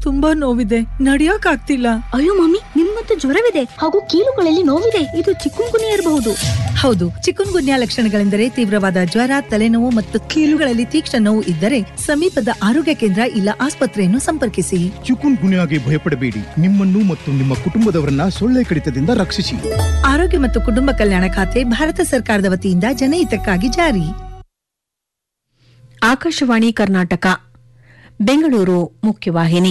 ತುಂಬಾ ನೋವಿದೆ ನಡಿಯಕ್ ಆಗ್ತಿಲ್ಲ ಅಯ್ಯೋ ಮಮ್ಮಿ ನಿಮ್ಮಂತೂ ಜ್ವರವಿದೆ ಹಾಗೂ ಕೀಲುಗಳಲ್ಲಿ ನೋವಿದೆ ಇದು ಚಿಕ್ಕುಂಗುನಿ ಇರಬಹುದು ಹೌದು ಚಿಕನ್ ಗುನ್ಯಾ ಲಕ್ಷಣಗಳೆಂದರೆ ತೀವ್ರವಾದ ಜ್ವರ ತಲೆನೋವು ಮತ್ತು ಕೀಲುಗಳಲ್ಲಿ ತೀಕ್ಷ್ಣ ನೋವು ಇದ್ದರೆ ಸಮೀಪದ ಆರೋಗ್ಯ ಕೇಂದ್ರ ಇಲ್ಲ ಆಸ್ಪತ್ರೆಯನ್ನು ಸಂಪರ್ಕಿಸಿ ಚಿಕುನ್ ಗುನ್ಯಾಗೆ ಭಯಪಡಬೇಡಿ ನಿಮ್ಮನ್ನು ಮತ್ತು ನಿಮ್ಮ ಕುಟುಂಬದವರನ್ನ ಸೊಳ್ಳೆ ಕಡಿತದಿಂದ ರಕ್ಷಿಸಿ ಆರೋಗ್ಯ ಮತ್ತು ಕುಟುಂಬ ಕಲ್ಯಾಣ ಖಾತೆ ಭಾರತ ಸರ್ಕಾರದ ವತಿಯಿಂದ ಜನಹಿತಕ್ಕಾಗಿ ಜಾರಿ ಆಕಾಶವಾಣಿ ಕರ್ನಾಟಕ ಬೆಂಗಳೂರು ಮುಖ್ಯವಾಹಿನಿ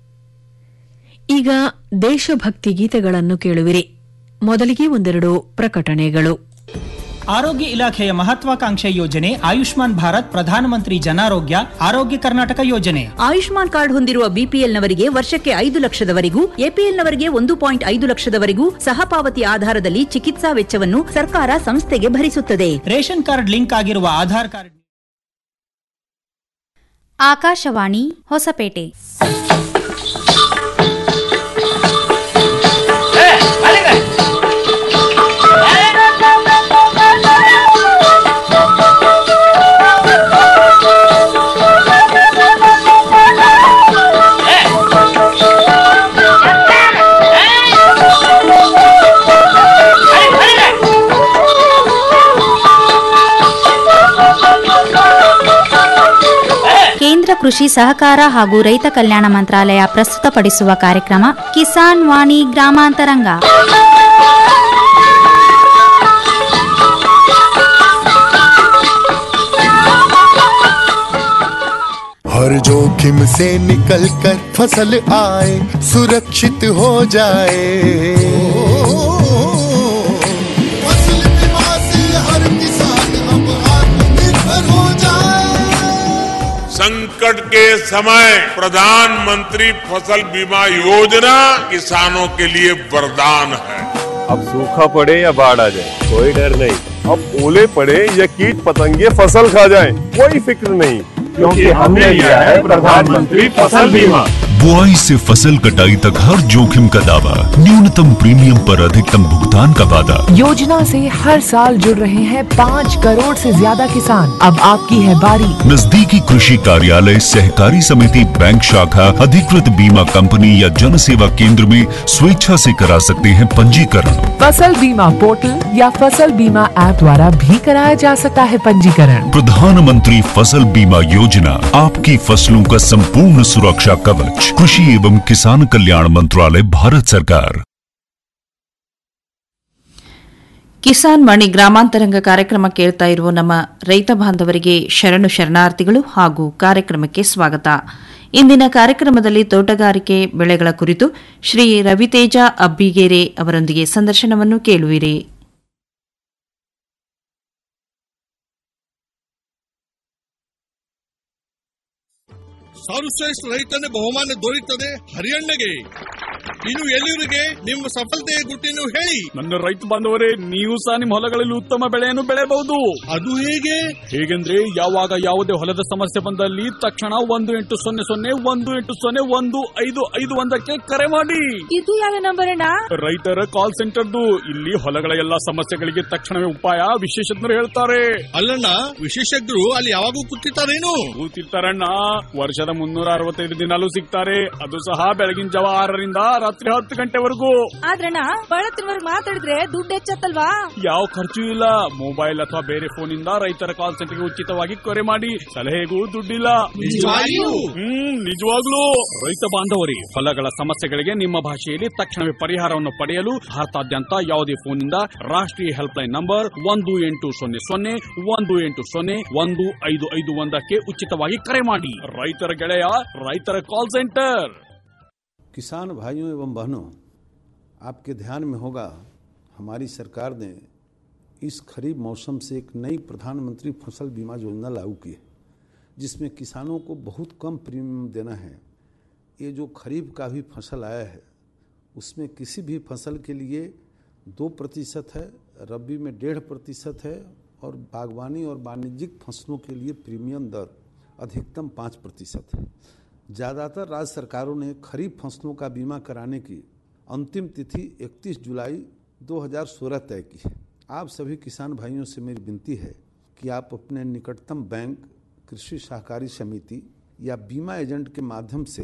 ಈಗ ದೇಶಭಕ್ತಿ ಗೀತೆಗಳನ್ನು ಕೇಳುವಿರಿ ಮೊದಲಿಗೆ ಒಂದೆರಡು ಪ್ರಕಟಣೆಗಳು ಆರೋಗ್ಯ ಇಲಾಖೆಯ ಮಹತ್ವಾಕಾಂಕ್ಷೆ ಯೋಜನೆ ಆಯುಷ್ಮಾನ್ ಭಾರತ್ ಪ್ರಧಾನಮಂತ್ರಿ ಜನಾರೋಗ್ಯ ಆರೋಗ್ಯ ಕರ್ನಾಟಕ ಯೋಜನೆ ಆಯುಷ್ಮಾನ್ ಕಾರ್ಡ್ ಹೊಂದಿರುವ ಬಿಪಿಎಲ್ನವರಿಗೆ ವರ್ಷಕ್ಕೆ ಐದು ಲಕ್ಷದವರೆಗೂ ಎಪಿಎಲ್ನವರಿಗೆ ಒಂದು ಪಾಯಿಂಟ್ ಐದು ಲಕ್ಷದವರೆಗೂ ಸಹಪಾವತಿ ಆಧಾರದಲ್ಲಿ ಚಿಕಿತ್ಸಾ ವೆಚ್ಚವನ್ನು ಸರ್ಕಾರ ಸಂಸ್ಥೆಗೆ ಭರಿಸುತ್ತದೆ ರೇಷನ್ ಕಾರ್ಡ್ ಲಿಂಕ್ ಆಗಿರುವ ಆಧಾರ್ ಕಾರ್ಡ್ ಆಕಾಶವಾಣಿ ಹೊಸಪೇಟೆ ಕೇಂದ್ರ ಕೃಷಿ ಸಹಕಾರ ಹಾಗೂ ರೈತ ಕಲ್ಯಾಣ ಮಂತ್ರಾಲಯ ಪ್ರಸ್ತುತಪಡಿಸುವ ಕಾರ್ಯಕ್ರಮ ಕಿಸಾನ್ ವಾಣಿ ಗ್ರಾಮಾಂತರಂಗ हर जोखिम से निकल कर फसल आए सुरक्षित हो जाए फसल बीमा से हर किसान अब आत्मनिर्भर हो जाए संकट के समय प्रधानमंत्री फसल बीमा योजना किसानों के लिए वरदान है अब सूखा पड़े या बाढ़ आ जाए कोई डर नहीं अब ओले पड़े या कीट पतंगे फसल खा जाए कोई फिक्र नहीं क्योंकि हमने लिया है प्रधानमंत्री फसल बीमा बुआई से फसल कटाई तक हर जोखिम का दावा न्यूनतम प्रीमियम पर अधिकतम भुगतान का वादा योजना से हर साल जुड़ रहे हैं पाँच करोड़ से ज्यादा किसान अब आपकी है बारी नजदीकी कृषि कार्यालय सहकारी समिति बैंक शाखा अधिकृत बीमा कंपनी या जन सेवा केंद्र में स्वेच्छा से करा सकते हैं पंजीकरण फसल बीमा पोर्टल या फसल बीमा ऐप द्वारा भी कराया जा सकता है पंजीकरण प्रधानमंत्री फसल बीमा योजना आपकी फसलों का संपूर्ण सुरक्षा कवच कृषि एवं किसान कल्याण मंत्रालय भारत सरकार ಕಿಸಾನ್ ಮಣಿ ಗ್ರಾಮಾಂತರಂಗ ಕಾರ್ಯಕ್ರಮ ಕೇಳ್ತಾ ಇರುವ ನಮ್ಮ ರೈತ ಬಾಂಧವರಿಗೆ ಶರಣು ಶರಣಾರ್ಥಿಗಳು ಹಾಗೂ ಕಾರ್ಯಕ್ರಮಕ್ಕೆ ಸ್ವಾಗತ ಇಂದಿನ ಕಾರ್ಯಕ್ರಮದಲ್ಲಿ ತೋಟಗಾರಿಕೆ ಬೆಳೆಗಳ ಕುರಿತು ಶ್ರೀ ರವಿತೇಜ ಅಬ್ಬಿಗೇರೆ ಅವರೊಂದಿಗೆ ಸಂದರ್ಶನವನ್ನು ಕೇಳುವಿರಿ ಸರ್ವಶ್ರೇಷ್ಠ ರೈತನ ಬಹುಮಾನ ದೊರೆಯುತ್ತದೆ ಹರಿಯಣ್ಣಗೆ ಇನ್ನು ಎಲ್ಲಿವರಿಗೆ ನಿಮ್ಮ ಸಫಲತೆಯ ಗುಟ್ಟಿನ ಹೇಳಿ ನನ್ನ ರೈತ ಬಾಂಧವರೇ ನೀವು ಸಹ ನಿಮ್ಮ ಹೊಲಗಳಲ್ಲಿ ಉತ್ತಮ ಬೆಳೆಯನ್ನು ಬೆಳೆಯಬಹುದು ಅದು ಹೇಗೆ ಹೇಗೆಂದ್ರೆ ಯಾವಾಗ ಯಾವುದೇ ಹೊಲದ ಸಮಸ್ಯೆ ಬಂದಲ್ಲಿ ತಕ್ಷಣ ಒಂದು ಎಂಟು ಸೊನ್ನೆ ಸೊನ್ನೆ ಒಂದು ಎಂಟು ಸೊನ್ನೆ ಒಂದು ಐದು ಐದು ಒಂದಕ್ಕೆ ಕರೆ ಮಾಡಿ ಇದು ಯಾವ ನಂಬರ್ ಅಣ್ಣ ರೈತರ ಕಾಲ್ ಸೆಂಟರ್ದು ಇಲ್ಲಿ ಹೊಲಗಳ ಎಲ್ಲಾ ಸಮಸ್ಯೆಗಳಿಗೆ ತಕ್ಷಣವೇ ಉಪಾಯ ವಿಶೇಷಜ್ಞರು ಹೇಳ್ತಾರೆ ಅಲ್ಲಣ್ಣ ವಿಶೇಷಜ್ಞರು ಅಲ್ಲಿ ಯಾವಾಗೂ ಕೂತಿರ್ತಾರೇನು ಕೂತಿರ್ತಾರಣ್ಣ ವರ್ಷದ ಮುನ್ನೂರ ಅರವತ್ತೈದು ದಿನಾಲೂ ಸಿಗ್ತಾರೆ ಅದು ಸಹ ಬೆಳಗಿನ ಜಾವ ಆರರಿಂದ ರಾತ್ರಿ ಹತ್ತು ಗಂಟೆವರೆಗೂ ಆದ್ರಣ್ಣ ಬಳತ್ತಿನವರೆಗೆ ಮಾತಾಡಿದ್ರೆ ದುಡ್ಡು ಹೆಚ್ಚತ್ತಲ್ವಾ ಯಾವ ಖರ್ಚು ಇಲ್ಲ ಮೊಬೈಲ್ ಅಥವಾ ಬೇರೆ ಫೋನ್ ಇಂದ ರೈತರ ಕಾಲ್ ಸೆಂಟರ್ಗೆ ಉಚಿತವಾಗಿ ಕರೆ ಮಾಡಿ ಸಲಹೆಗೂ ದುಡ್ಡಿಲ್ಲ ನಿಜವಾಗಿಯೂ? ಹ್ಮ್ ನಿಜವಾಗ್ಲೂ ರೈತ ಬಾಂಧವರಿ ಹೊಲಗಳ ಸಮಸ್ಯೆಗಳಿಗೆ ನಿಮ್ಮ ಭಾಷೆಯಲ್ಲಿ ತಕ್ಷಣವೇ ಪರಿಹಾರವನ್ನು ಪಡೆಯಲು ಭಾರತಾದ್ಯಂತ ಯಾವುದೇ ಫೋನ್ನಿಂದ ರಾಷ್ಟ್ರೀಯ ಹೆಲ್ಪ್ ಲೈನ್ ನಂಬರ್ ಒಂದು ಎಂಟು ಸೊನ್ನೆ ಸೊನ್ನೆ ಒಂದು ಎಂಟು ಸೊನ್ನೆ ಒಂದು ಐದು ಐದು ಒಂದಕ್ಕೆ ಉಚಿತವಾಗಿ ಕರೆ ಮಾಡಿ ರೈತರ ಗೆಳೆಯ ರೈತರ ಕಾಲ್ ಸೆಂಟರ್ किसान भाइयों एवं बहनों आपके ध्यान में होगा हमारी सरकार ने इस खरीफ मौसम से एक नई प्रधानमंत्री फसल बीमा योजना लागू की है जिसमें किसानों को बहुत कम प्रीमियम देना है ये जो खरीफ का भी फसल आया है उसमें किसी भी फसल के लिए दो प्रतिशत है रबी में डेढ़ प्रतिशत है और बागवानी और वाणिज्यिक फसलों के लिए प्रीमियम दर अधिकतम पाँच प्रतिशत है ज़्यादातर राज्य सरकारों ने खरीफ फसलों का बीमा कराने की अंतिम तिथि 31 जुलाई 2016 तय की है आप सभी किसान भाइयों से मेरी विनती है कि आप अपने निकटतम बैंक कृषि सहकारी समिति या बीमा एजेंट के माध्यम से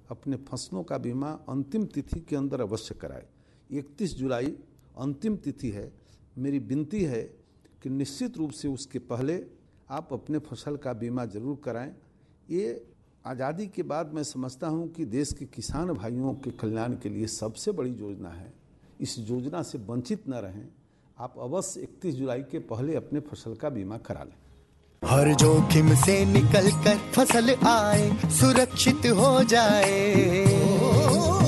अपने फसलों का बीमा अंतिम तिथि के अंदर अवश्य कराए 31 जुलाई अंतिम तिथि है मेरी विनती है कि निश्चित रूप से उसके पहले आप अपने फसल का बीमा जरूर कराएं ये आज़ादी के बाद मैं समझता हूँ कि देश के किसान भाइयों के कल्याण के लिए सबसे बड़ी योजना है इस योजना से वंचित न रहें आप अवश्य 31 जुलाई के पहले अपने फसल का बीमा करा लें हर जोखिम से निकल कर फसल आए सुरक्षित हो जाए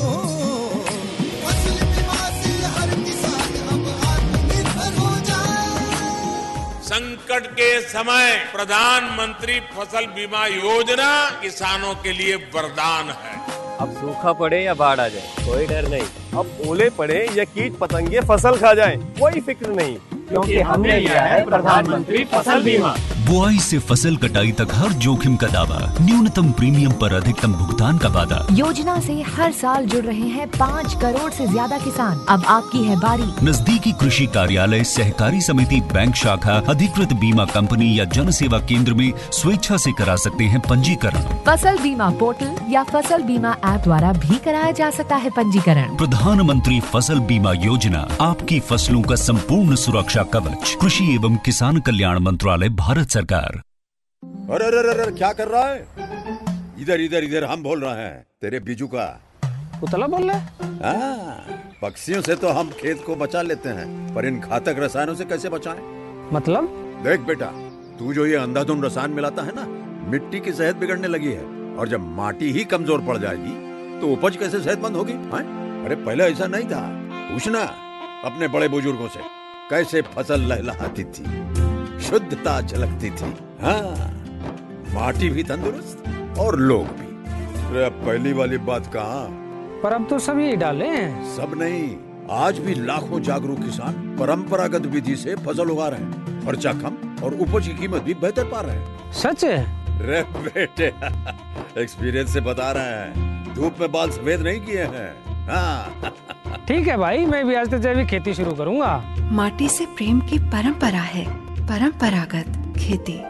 फसल बीमा से हर किसान अब आत्मनिर्भर हो जाए संकट के समय प्रधानमंत्री फसल बीमा योजना किसानों के लिए वरदान है अब सूखा पड़े या बाढ़ आ जाए कोई डर नहीं अब ओले पड़े या कीट पतंगे फसल खा जाए कोई फिक्र नहीं क्योंकि हमने लिया है प्रधानमंत्री फसल बीमा बुआई से फसल कटाई तक हर जोखिम का दावा न्यूनतम प्रीमियम पर अधिकतम भुगतान का वादा योजना से हर साल जुड़ रहे हैं पाँच करोड़ से ज्यादा किसान अब आपकी है बारी नजदीकी कृषि कार्यालय सहकारी समिति बैंक शाखा अधिकृत बीमा कंपनी या जन सेवा केंद्र में स्वेच्छा से करा सकते हैं पंजीकरण फसल बीमा पोर्टल या फसल बीमा ऐप द्वारा भी कराया जा सकता है पंजीकरण प्रधानमंत्री फसल बीमा योजना आपकी फसलों का संपूर्ण सुरक्षा कवच कृषि एवं किसान कल्याण मंत्रालय भारत सरकार अरे अरे अरे अरे, क्या कर रहा है इधर इधर इधर हम बोल रहे हैं तेरे बीजू का उतला बोल रहा है हाँ, पक्षियों से तो हम खेत को बचा लेते हैं पर इन घातक रसायनों से कैसे बचाएं? मतलब देख बेटा तू जो ये अंधाधुंध रसायन मिलाता है ना मिट्टी की सेहत बिगड़ने लगी है और जब माटी ही कमजोर पड़ जाएगी तो उपज कैसे सेहतमंद होगी हाँ? अरे पहले ऐसा नहीं था पूछना अपने बड़े बुजुर्गों से कैसे फसल लहलहाती थी शुद्धता झलकती थी हाँ माटी भी तंदुरुस्त और लोग भी अरे अब पहली वाली बात कहाँ पर अब तो सब यही डाले हैं सब नहीं आज भी लाखों जागरूक किसान परंपरागत विधि से फसल उगा रहे हैं खर्चा कम और उपज की कीमत भी बेहतर पा रहे हैं सच है रे बेटे एक्सपीरियंस से बता रहे हैं धूप में बाल सफेद नहीं किए हैं हाँ ठीक है भाई मैं भी आज से जैविक खेती शुरू करूंगा माटी से प्रेम की परंपरा है परंपरागत खेती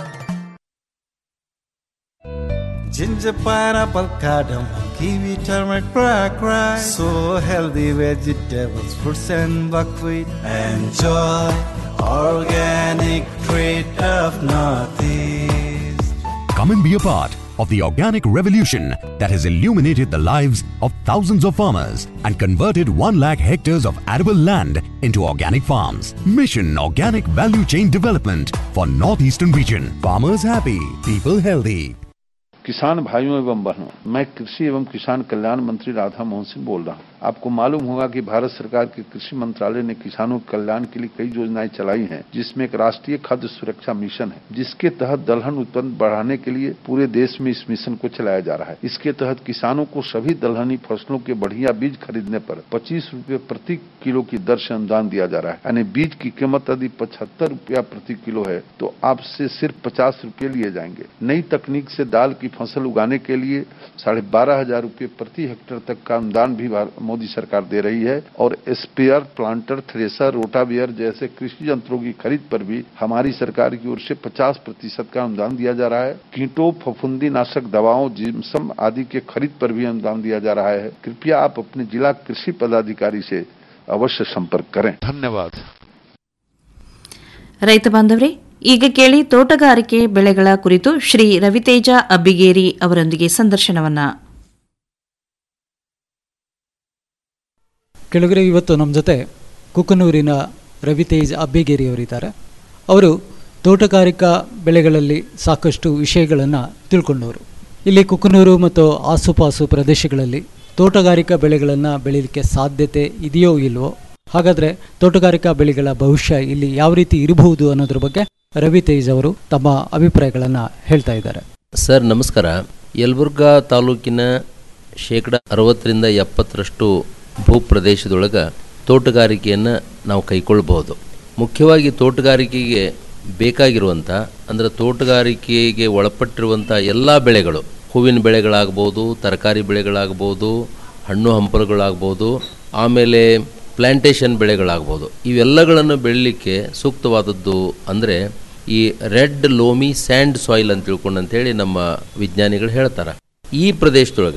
Ginger, pineapple, cardamom, kiwi, turmeric, black rice. So healthy vegetables, fruits and buckwheat. Enjoy organic treat of Northeast. Come and be a part of the organic revolution that has illuminated the lives of thousands of farmers and converted 1 lakh hectares of arable land into organic farms. Mission Organic Value Chain Development for Northeastern Region. Farmers happy, people healthy. किसान भाइयों एवं बहनों मैं कृषि एवं किसान कल्याण मंत्री राधा मोहन सिंह बोल रहा हूँ आपको मालूम होगा कि भारत सरकार के कृषि मंत्रालय ने किसानों के कल्याण के लिए कई योजनाएं चलाई हैं जिसमें एक राष्ट्रीय खाद्य सुरक्षा मिशन है जिसके तहत दलहन उत्पन्न बढ़ाने के लिए पूरे देश में इस मिशन को चलाया जा रहा है इसके तहत किसानों को सभी दलहनी फसलों के बढ़िया बीज खरीदने पर पच्चीस रूपए प्रति किलो की दर से अनुदान दिया जा रहा है यानी बीज की कीमत यदि पचहत्तर रूपया प्रति किलो है तो आपसे सिर्फ पचास रूपये लिए जाएंगे नई तकनीक से दाल की फसल उगाने के लिए साढ़े बारह हजार रूपये प्रति हेक्टेयर तक का अनुदान भी मोदी सरकार दे रही है और स्पेयर प्लांटर थ्रेसर रोटावियर जैसे कृषि यंत्रों की खरीद पर भी हमारी सरकार की ओर से 50 प्रतिशत का अनुदान दिया जा रहा है कीटों फफूंदी नाशक दवाओं जिम्सम आदि के खरीद पर भी अनुदान दिया जा रहा है कृपया आप अपने जिला कृषि पदाधिकारी से अवश्य संपर्क करें धन्यवाद ರೈತ ಬಾಂಧವರೇ ಈಗ ಕೇಳಿ ತೋಟಗಾರಿಕೆ ಬೆಳೆಗಳ ಕುರಿತು ಶ್ರೀ ರವಿತೇಜ ಅಬ್ಬಿಗೇರಿ ಅವರೊಂದಿಗೆ ಸಂದರ್ಶನವನ್ನ ಕೆಳಗರೆ ಇವತ್ತು ನಮ್ಮ ಜೊತೆ ಕುಕನೂರಿನ ರವಿತೇಜ್ ಅಬ್ಬಿಗೇರಿ ಅವರಿದ್ದಾರೆ ಅವರು ತೋಟಗಾರಿಕಾ ಬೆಳೆಗಳಲ್ಲಿ ಸಾಕಷ್ಟು ವಿಷಯಗಳನ್ನು ತಿಳ್ಕೊಂಡವರು ಇಲ್ಲಿ ಕುಕನೂರು ಮತ್ತು ಆಸುಪಾಸು ಪ್ರದೇಶಗಳಲ್ಲಿ ತೋಟಗಾರಿಕಾ ಬೆಳೆಗಳನ್ನು ಬೆಳೀಲಿಕ್ಕೆ ಸಾಧ್ಯತೆ ಇದೆಯೋ ಇಲ್ವೋ ಹಾಗಾದರೆ ತೋಟಗಾರಿಕಾ ಬೆಳೆಗಳ ಭವಿಷ್ಯ ಇಲ್ಲಿ ಯಾವ ರೀತಿ ಇರಬಹುದು ಅನ್ನೋದ್ರ ಬಗ್ಗೆ ರವಿ ತೇಜ್ ಅವರು ತಮ್ಮ ಅಭಿಪ್ರಾಯಗಳನ್ನು ಹೇಳ್ತಾ ಇದ್ದಾರೆ ಸರ್ ನಮಸ್ಕಾರ ಯಲಬುರ್ಗಾ ತಾಲೂಕಿನ ಶೇಕಡ ಅರವತ್ತರಿಂದ ಎಪ್ಪತ್ತರಷ್ಟು ಭೂಪ್ರದೇಶದೊಳಗೆ ತೋಟಗಾರಿಕೆಯನ್ನು ನಾವು ಕೈಗೊಳ್ಬಹುದು ಮುಖ್ಯವಾಗಿ ತೋಟಗಾರಿಕೆಗೆ ಬೇಕಾಗಿರುವಂಥ ಅಂದರೆ ತೋಟಗಾರಿಕೆಗೆ ಒಳಪಟ್ಟಿರುವಂಥ ಎಲ್ಲ ಬೆಳೆಗಳು ಹೂವಿನ ಬೆಳೆಗಳಾಗ್ಬೋದು ತರಕಾರಿ ಬೆಳೆಗಳಾಗ್ಬೋದು ಹಣ್ಣು ಹಂಪಲುಗಳಾಗ್ಬೋದು ಆಮೇಲೆ ಪ್ಲ್ಯಾಂಟೇಷನ್ ಬೆಳೆಗಳಾಗ್ಬೋದು ಇವೆಲ್ಲಗಳನ್ನು ಬೆಳೀಲಿಕ್ಕೆ ಸೂಕ್ತವಾದದ್ದು ಅಂದರೆ ಈ ರೆಡ್ ಲೋಮಿ ಸ್ಯಾಂಡ್ ಸಾಯಿಲ್ ಅಂತ ತಿಳ್ಕೊಂಡು ಅಂತೇಳಿ ನಮ್ಮ ವಿಜ್ಞಾನಿಗಳು ಹೇಳ್ತಾರೆ ಈ ಪ್ರದೇಶದೊಳಗೆ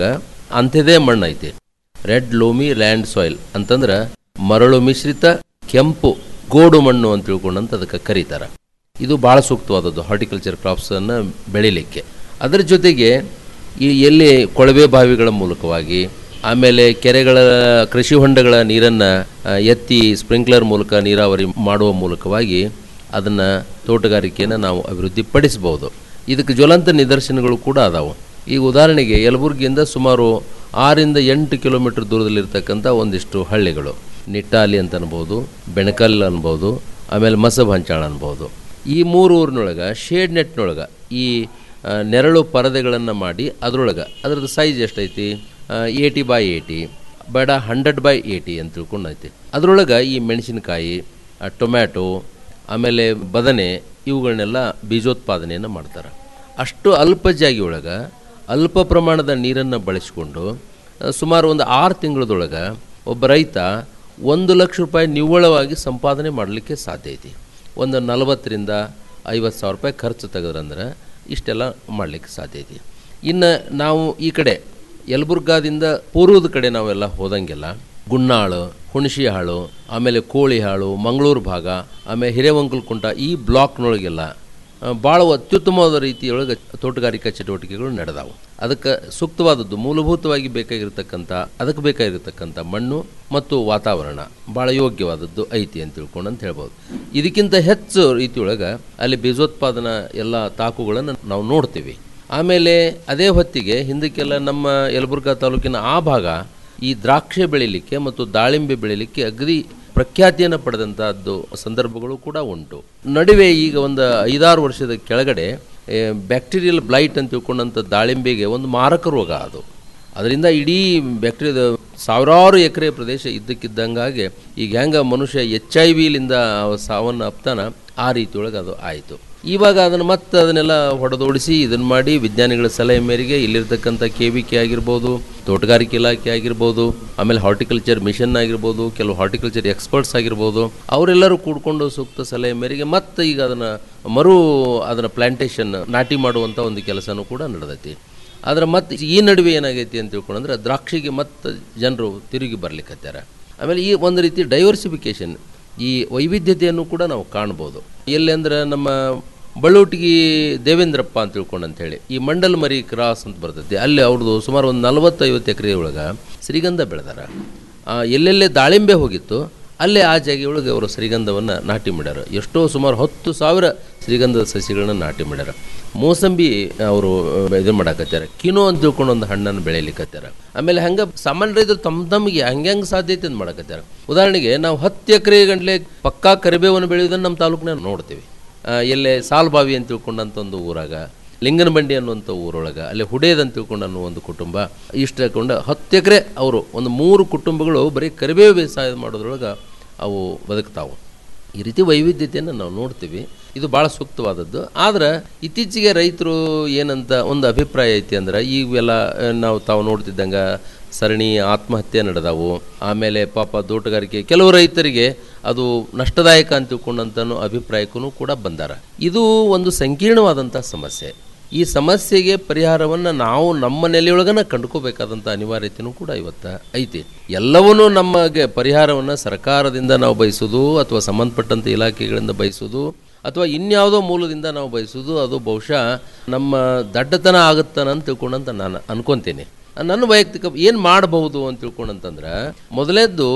ಅಂಥದ್ದೇ ಮಣ್ಣು ಐತಿ ರೆಡ್ ಲೋಮಿ ಲ್ಯಾಂಡ್ ಸಾಯಿಲ್ ಅಂತಂದ್ರೆ ಮರಳು ಮಿಶ್ರಿತ ಕೆಂಪು ಗೋಡು ಮಣ್ಣು ಅಂತ ತಿಳ್ಕೊಂಡಂತ ಅದಕ್ಕೆ ಕರೀತಾರೆ ಇದು ಭಾಳ ಸೂಕ್ತವಾದದ್ದು ಹಾರ್ಟಿಕಲ್ಚರ್ ಕ್ರಾಪ್ಸನ್ನು ಬೆಳಿಲಿಕ್ಕೆ ಅದರ ಜೊತೆಗೆ ಈ ಎಲ್ಲಿ ಕೊಳವೆ ಬಾವಿಗಳ ಮೂಲಕವಾಗಿ ಆಮೇಲೆ ಕೆರೆಗಳ ಕೃಷಿ ಹೊಂಡಗಳ ನೀರನ್ನು ಎತ್ತಿ ಸ್ಪ್ರಿಂಕ್ಲರ್ ಮೂಲಕ ನೀರಾವರಿ ಮಾಡುವ ಮೂಲಕವಾಗಿ ಅದನ್ನು ತೋಟಗಾರಿಕೆಯನ್ನು ನಾವು ಅಭಿವೃದ್ಧಿಪಡಿಸಬಹುದು ಇದಕ್ಕೆ ಜ್ವಲಂತ ನಿದರ್ಶನಗಳು ಕೂಡ ಅದಾವೆ ಈಗ ಉದಾಹರಣೆಗೆ ಯಲಬುರ್ಗಿಯಿಂದ ಸುಮಾರು ಆರಿಂದ ಎಂಟು ಕಿಲೋಮೀಟರ್ ದೂರದಲ್ಲಿರ್ತಕ್ಕಂಥ ಒಂದಿಷ್ಟು ಹಳ್ಳಿಗಳು ನಿಟ್ಟಾಲಿ ಅಂತ ಅನ್ಬೋದು ಬೆಣಕಲ್ ಅನ್ಬೋದು ಆಮೇಲೆ ಮಸಬ್ ಹಂಚಾಳ ಅನ್ಬೋದು ಈ ಮೂರು ಊರಿನೊಳಗೆ ಶೇಡ್ ನೆಟ್ನೊಳಗೆ ಈ ಆ, ನೆರಳು ಪರದೆಗಳನ್ನು ಮಾಡಿ ಅದರೊಳಗೆ ಅದರದ್ದು ಸೈಜ್ ಎಷ್ಟೈತಿ ಏಯ್ಟಿ ಬೈ ಏಯ್ಟಿ ಬೇಡ ಹಂಡ್ರೆಡ್ ಬೈ ಏಯ್ಟಿ ಅಂತ ತಿಳ್ಕೊಂಡು ಐತಿ ಅದರೊಳಗೆ ಈ ಮೆಣಸಿನಕಾಯಿ ಆ, ಟೊಮ್ಯಾಟೊ ಆಮೇಲೆ ಬದನೆ ಇವುಗಳನ್ನೆಲ್ಲ ಬೀಜೋತ್ಪಾದನೆಯನ್ನು ಮಾಡ್ತಾರೆ ಅಷ್ಟು ಅಲ್ಪ ಜಾಗಿ ಒಳಗೆ ಅಲ್ಪ ಪ್ರಮಾಣದ ನೀರನ್ನು ಬಳಸಿಕೊಂಡು ಆ, ಸುಮಾರು ಒಂದು ಆರು ತಿಂಗಳದೊಳಗೆ ಒಬ್ಬ ರೈತ ಒಂದು ಲಕ್ಷ ರೂಪಾಯಿ ನಿವ್ವಳವಾಗಿ ಸಂಪಾದನೆ ಮಾಡಲಿಕ್ಕೆ ಸಾಧ್ಯ ಐತಿ ಒಂದು ನಲವತ್ತರಿಂದ ಐವತ್ತು ಸಾವಿರ ರೂಪಾಯಿ ಖರ್ಚು ತೆಗೆದ್ರಂದ್ರೆ ಇಷ್ಟೆಲ್ಲ ಮಾಡಲಿಕ್ಕೆ ಸಾಧ್ಯ ಐತಿ ಇನ್ನು ನಾವು ಈ ಕಡೆ ಯಲಬುರ್ಗಾದಿಂದ ಪೂರ್ವದ ಕಡೆ ನಾವೆಲ್ಲ ಹೋದಂಗೆಲ್ಲ ಗುನ್ನಾಳು ಹುಣಸಿಹಾಳು ಆಮೇಲೆ ಕೋಳಿಹಾಳು ಮಂಗಳೂರು ಭಾಗ ಆಮೇಲೆ ಹಿರೇವಂಕಲ್ಕುಂಟ ಈ ಬ್ಲಾಕ್ನೊಳಗೆಲ್ಲ ಭಾಳ ಅತ್ಯುತ್ತಮವಾದ ರೀತಿಯೊಳಗೆ ತೋಟಗಾರಿಕಾ ಚಟುವಟಿಕೆಗಳು ನಡೆದಾವು ಅದಕ್ಕೆ ಸೂಕ್ತವಾದದ್ದು ಮೂಲಭೂತವಾಗಿ ಬೇಕಾಗಿರ್ತಕ್ಕಂಥ ಅದಕ್ಕೆ ಬೇಕಾಗಿರ್ತಕ್ಕಂಥ ಮಣ್ಣು ಮತ್ತು ವಾತಾವರಣ ಭಾಳ ಯೋಗ್ಯವಾದದ್ದು ಐತಿ ಅಂತ ತಿಳ್ಕೊಂಡು ಅಂತ ಹೇಳ್ಬೋದು ಇದಕ್ಕಿಂತ ಹೆಚ್ಚು ರೀತಿಯೊಳಗೆ ಅಲ್ಲಿ ಬೀಜೋತ್ಪಾದನಾ ಎಲ್ಲ ತಾಕುಗಳನ್ನು ನಾವು ನೋಡ್ತೀವಿ ಆಮೇಲೆ ಅದೇ ಹೊತ್ತಿಗೆ ಹಿಂದಕ್ಕೆಲ್ಲ ನಮ್ಮ ಯಲಬುರ್ಗಾ ತಾಲೂಕಿನ ಆ ಭಾಗ ಈ ದ್ರಾಕ್ಷಿ ಬೆಳಿಲಿಕ್ಕೆ ಮತ್ತು ದಾಳಿಂಬೆ ಬೆಳಿಲಿಕ್ಕೆ ಅಗದಿ ಪ್ರಖ್ಯಾತಿಯನ್ನು ಪಡೆದಂತಹದ್ದು ಸಂದರ್ಭಗಳು ಕೂಡ ಉಂಟು ನಡುವೆ ಈಗ ಒಂದು ಐದಾರು ವರ್ಷದ ಕೆಳಗಡೆ ಬ್ಯಾಕ್ಟೀರಿಯಲ್ ಬ್ಲೈಟ್ ಅಂತ ತಿಳ್ಕೊಂಡಂಥ ದಾಳಿಂಬೆಗೆ ಒಂದು ಮಾರಕ ರೋಗ ಅದು ಅದರಿಂದ ಇಡೀ ಬ್ಯಾಕ್ಟೀರಿಯಾದ ಸಾವಿರಾರು ಎಕರೆ ಪ್ರದೇಶ ಇದ್ದಕ್ಕಿದ್ದಂಗಾಗಿ ಈಗ ಹೆಂಗೆ ಮನುಷ್ಯ ಎಚ್ ಐ ವಿಲಿಂದ ಸಾವನ್ನು ಅಪ್ತಾನ ಆ ರೀತಿಯೊಳಗೆ ಅದು ಆಯಿತು ಇವಾಗ ಅದನ್ನು ಮತ್ತೆ ಅದನ್ನೆಲ್ಲ ಹೊಡೆದೋಡಿಸಿ ಇದನ್ನು ಮಾಡಿ ವಿಜ್ಞಾನಿಗಳ ಸಲಹೆ ಮೇರೆಗೆ ಇಲ್ಲಿರ್ತಕ್ಕಂಥ ಕೆ ವಿ ಕೆ ಆಗಿರ್ಬೋದು ತೋಟಗಾರಿಕೆ ಇಲಾಖೆ ಆಗಿರ್ಬೋದು ಆಮೇಲೆ ಹಾರ್ಟಿಕಲ್ಚರ್ ಮಿಷನ್ ಆಗಿರ್ಬೋದು ಕೆಲವು ಹಾರ್ಟಿಕಲ್ಚರ್ ಎಕ್ಸ್ಪರ್ಟ್ಸ್ ಆಗಿರ್ಬೋದು ಅವರೆಲ್ಲರೂ ಕೂಡ್ಕೊಂಡು ಸೂಕ್ತ ಸಲಹೆ ಮೇರೆಗೆ ಮತ್ತೆ ಈಗ ಅದನ್ನು ಮರು ಅದನ್ನು ಪ್ಲಾಂಟೇಶನ್ ನಾಟಿ ಮಾಡುವಂಥ ಒಂದು ಕೆಲಸನೂ ಕೂಡ ನಡೆದೈತಿ ಆದ್ರೆ ಮತ್ತೆ ಈ ನಡುವೆ ಏನಾಗೈತಿ ಅಂತ ತಿಳ್ಕೊಂಡ್ರೆ ದ್ರಾಕ್ಷಿಗೆ ಮತ್ತೆ ಜನರು ತಿರುಗಿ ಬರ್ಲಿಕ್ಕತ್ಯಾರ ಆಮೇಲೆ ಈ ಒಂದು ರೀತಿ ಡೈವರ್ಸಿಫಿಕೇಶನ್ ಈ ವೈವಿಧ್ಯತೆಯನ್ನು ಕೂಡ ನಾವು ಕಾಣ್ಬೋದು ಎಲ್ಲಿ ಅಂದ್ರೆ ನಮ್ಮ ಬಳ್ಳೂಟಿಗಿ ದೇವೇಂದ್ರಪ್ಪ ಅಂತ ತಿಳ್ಕೊಂಡು ಅಂತ ಹೇಳಿ ಈ ಮಂಡಲ್ ಮರಿ ಕ್ರಾಸ್ ಅಂತ ಬರ್ತೈತಿ ಅಲ್ಲಿ ಅವ್ರದ್ದು ಸುಮಾರು ಒಂದು ನಲವತ್ತೈವತ್ತು ಎಕರೆ ಒಳಗೆ ಶ್ರೀಗಂಧ ಬೆಳೆದಾರ ಆ, ಎಲ್ಲೆಲ್ಲೇ ದಾಳಿಂಬೆ ಹೋಗಿತ್ತು ಅಲ್ಲೇ ಆ ಜಾಗೆಯೊಳಗೆ ಅವರು ಶ್ರೀಗಂಧವನ್ನು ನಾಟಿ ಮಾಡ್ಯಾರ ಎಷ್ಟೋ ಸುಮಾರು ಹತ್ತು ಸಾವಿರ ಶ್ರೀಗಂಧದ ಸಸಿಗಳನ್ನ ನಾಟಿ ಮಾಡ್ಯಾರ ಮೋಸಂಬಿ ಅವರು ಇದು ಮಾಡಾಕತ್ಯಾರ ಕಿನೋ ಅಂತ ತಿಳ್ಕೊಂಡು ಒಂದು ಹಣ್ಣನ್ನು ಬೆಳೆಯಲಿಕ್ಕತ್ಯಾರ ಆಮೇಲೆ ಹಂಗೆ ಸಾಮಾನ್ಯ ರೈತರು ತಮ್ಮ ತಮಗೆ ಹಂಗೆ ಹಂಗೆ ಸಾಧ್ಯತೆ ಅಂತ ಮಾಡಾಕತ್ಯಾರ ಉದಾಹರಣೆಗೆ ನಾವು ಹತ್ತು ಎಕರೆ ಗಂಟ್ಲೆ ಪಕ್ಕಾ ಕರಿಬೇವನ್ನು ಬೆಳೆಯೋದನ್ನು ನಮ್ಮ ತಾಲೂಕಿನಾಗ ನೋಡ್ತೀವಿ ಆ, ಎಲ್ಲೇ ಸಾಲ್ಬಾವಿ ಅಂತ ತಿಳ್ಕೊಂಡಂಥ ಒಂದು ಊರಾಗ ಲಿಂಗನಬಂಡಿ ಅನ್ನುವಂಥ ಊರೊಳಗೆ ಅಲ್ಲಿ ಹುಡೇದ್ ಅಂತ ತಿಳ್ಕೊಂಡು ಅನ್ನೋ ಒಂದು ಕುಟುಂಬ ಇಷ್ಟು ಹಾಕೊಂಡು ಹತ್ತು ಎಕರೆ ಅವರು ಒಂದು ಮೂರು ಕುಟುಂಬಗಳು ಬರೀ ಕರಿಬೇವು ಬೇಸಾಯ ಮಾಡೋದ್ರೊಳಗೆ ಅವು ಬದುಕ್ತಾವು ಈ ರೀತಿ ವೈವಿಧ್ಯತೆಯನ್ನು ನಾವು ನೋಡ್ತೀವಿ ಇದು ಭಾಳ ಸೂಕ್ತವಾದದ್ದು ಆದ್ರೆ ಇತ್ತೀಚೆಗೆ ರೈತರು ಏನಂತ ಒಂದು ಅಭಿಪ್ರಾಯ ಐತಿ ಅಂದ್ರೆ ಇವೆಲ್ಲ ಆ, ನಾವು ತಾವು ನೋಡ್ತಿದ್ದಂಗೆ ಸರಣಿ ಆತ್ಮಹತ್ಯೆ ನಡೆದವು ಆಮೇಲೆ ಪಾಪ ತೋಟಗಾರಿಕೆ ಕೆಲವು ರೈತರಿಗೆ ಅದು ನಷ್ಟದಾಯಕ ಅಂತ ತಿಳ್ಕೊಂಡಂತನೂ ಅಭಿಪ್ರಾಯಕ್ಕೂ ಕೂಡ ಬಂದಾರ ಇದು ಒಂದು ಸಂಕೀರ್ಣವಾದಂಥ ಸಮಸ್ಯೆ ಈ ಸಮಸ್ಯೆಗೆ ಪರಿಹಾರವನ್ನು ನಾವು ನಮ್ಮ ನೆಲೆಯೊಳಗನ ಕಂಡುಕೋಬೇಕಾದಂಥ ಅನಿವಾರ್ಯತೆಯೂ ಕೂಡ ಇವತ್ತು ಐತಿ ಎಲ್ಲವನ್ನೂ ನಮಗೆ ಪರಿಹಾರವನ್ನು ಸರ್ಕಾರದಿಂದ ನಾವು ಬಯಸೋದು ಅಥವಾ ಸಂಬಂಧಪಟ್ಟಂಥ ಇಲಾಖೆಗಳಿಂದ ಬಯಸೋದು ಅಥವಾ ಇನ್ಯಾವುದೋ ಮೂಲದಿಂದ ನಾವು ಬಯಸೋದು ಅದು ಬಹುಶಃ ನಮ್ಮ ದಡ್ಡತನ ಆಗುತ್ತಾನ ಅಂತ ತಿಳ್ಕೊಂಡಂತ ನಾನು ಅನ್ಕೊಂತೀನಿ ನನ್ನ ವೈಯಕ್ತಿಕ ಏನು ಮಾಡಬಹುದು ಅಂತ ತಿಳ್ಕೊಂಡಂತಂದ್ರೆ ಮೊದಲೇದ್ದು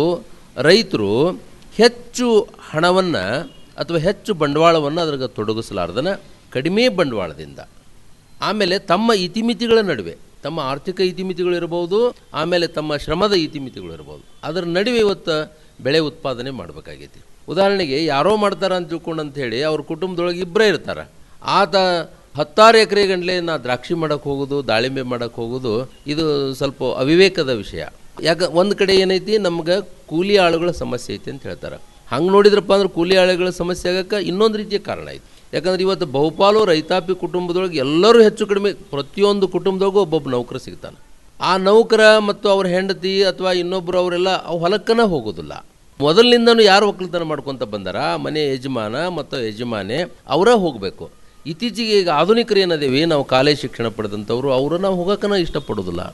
ರೈತರು ಹೆಚ್ಚು ಹಣವನ್ನು ಅಥವಾ ಹೆಚ್ಚು ಬಂಡವಾಳವನ್ನು ಅದ್ರಾಗ ತೊಡಗಿಸಲಾರ್ದನ ಕಡಿಮೆ ಬಂಡವಾಳದಿಂದ ಆಮೇಲೆ ತಮ್ಮ ಇತಿಮಿತಿಗಳ ನಡುವೆ ತಮ್ಮ ಆರ್ಥಿಕ ಇತಿಮಿತಿಗಳು ಇರಬಹುದು ಆಮೇಲೆ ತಮ್ಮ ಶ್ರಮದ ಇತಿಮಿತಿಗಳು ಇರಬಹುದು ಅದರ ನಡುವೆ ಇವತ್ತು ಬೆಳೆ ಉತ್ಪಾದನೆ ಮಾಡಬೇಕಾಗೈತಿ ಉದಾಹರಣೆಗೆ ಯಾರೋ ಮಾಡ್ತಾರ ಅಂತ ತಿಳ್ಕೊಂಡು ಅಂತ ಹೇಳಿ ಅವ್ರ ಕುಟುಂಬದೊಳಗೆ ಇಬ್ಬರೇ ಇರ್ತಾರೆ ಆತ ಹತ್ತಾರು ಎಕರೆ ಗಂಟ್ಲೆ ನಾ ದ್ರಾಕ್ಷಿ ಮಾಡಕ್ಕೆ ಹೋಗೋದು ದಾಳಿಂಬೆ ಮಾಡಕ್ಕೆ ಹೋಗೋದು ಇದು ಸ್ವಲ್ಪ ಅವಿವೇಕದ ವಿಷಯ ಯಾಕೆ ಒಂದು ಕಡೆ ಏನೈತಿ ನಮ್ಗೆ ಕೂಲಿ ಆಳುಗಳ ಸಮಸ್ಯೆ ಐತಿ ಅಂತ ಹೇಳ್ತಾರೆ ಹಂಗೆ ನೋಡಿದ್ರಪ್ಪ ಅಂದ್ರೆ ಕೂಲಿ ಆಳುಗಳ ಸಮಸ್ಯೆ ಆಗಕ್ಕೆ ಇನ್ನೊಂದು ರೀತಿಯ ಕಾರಣ ಐತಿ ಯಾಕಂದ್ರೆ ಇವತ್ತು ಬಹುಪಾಲು ರೈತಾಪಿ ಕುಟುಂಬದೊಳಗೆ ಎಲ್ಲರೂ ಹೆಚ್ಚು ಕಡಿಮೆ ಪ್ರತಿಯೊಂದು ಕುಟುಂಬದೊಳಗೂ ಒಬ್ಬೊಬ್ಬ ನೌಕರ ಸಿಗ್ತಾನೆ ಆ ನೌಕರ ಮತ್ತು ಅವ್ರ ಹೆಂಡತಿ ಅಥವಾ ಇನ್ನೊಬ್ಬರು ಅವರೆಲ್ಲ ಅವು ಹೊಲಕ್ಕನ ಹೋಗೋದಿಲ್ಲ ಮೊದಲಿನಿಂದನೂ ಯಾರು ಒಕ್ಕಲ್ತನ ಮಾಡ್ಕೊತ ಬಂದಾರ ಆ ಮನೆ ಯಜಮಾನ ಮತ್ತು ಯಜಮಾನೆ ಅವರ ಹೋಗಬೇಕು ಇತ್ತೀಚೆಗೆ ಈಗ ಆಧುನಿಕರು ಏನದೇವಿ ನಾವು ಕಾಲೇಜ್ ಶಿಕ್ಷಣ ಪಡೆದಂಥವ್ರು ಅವರು ನಾವು ಹೋಗೋಕನ ಇಷ್ಟಪಡೋದಿಲ್ಲ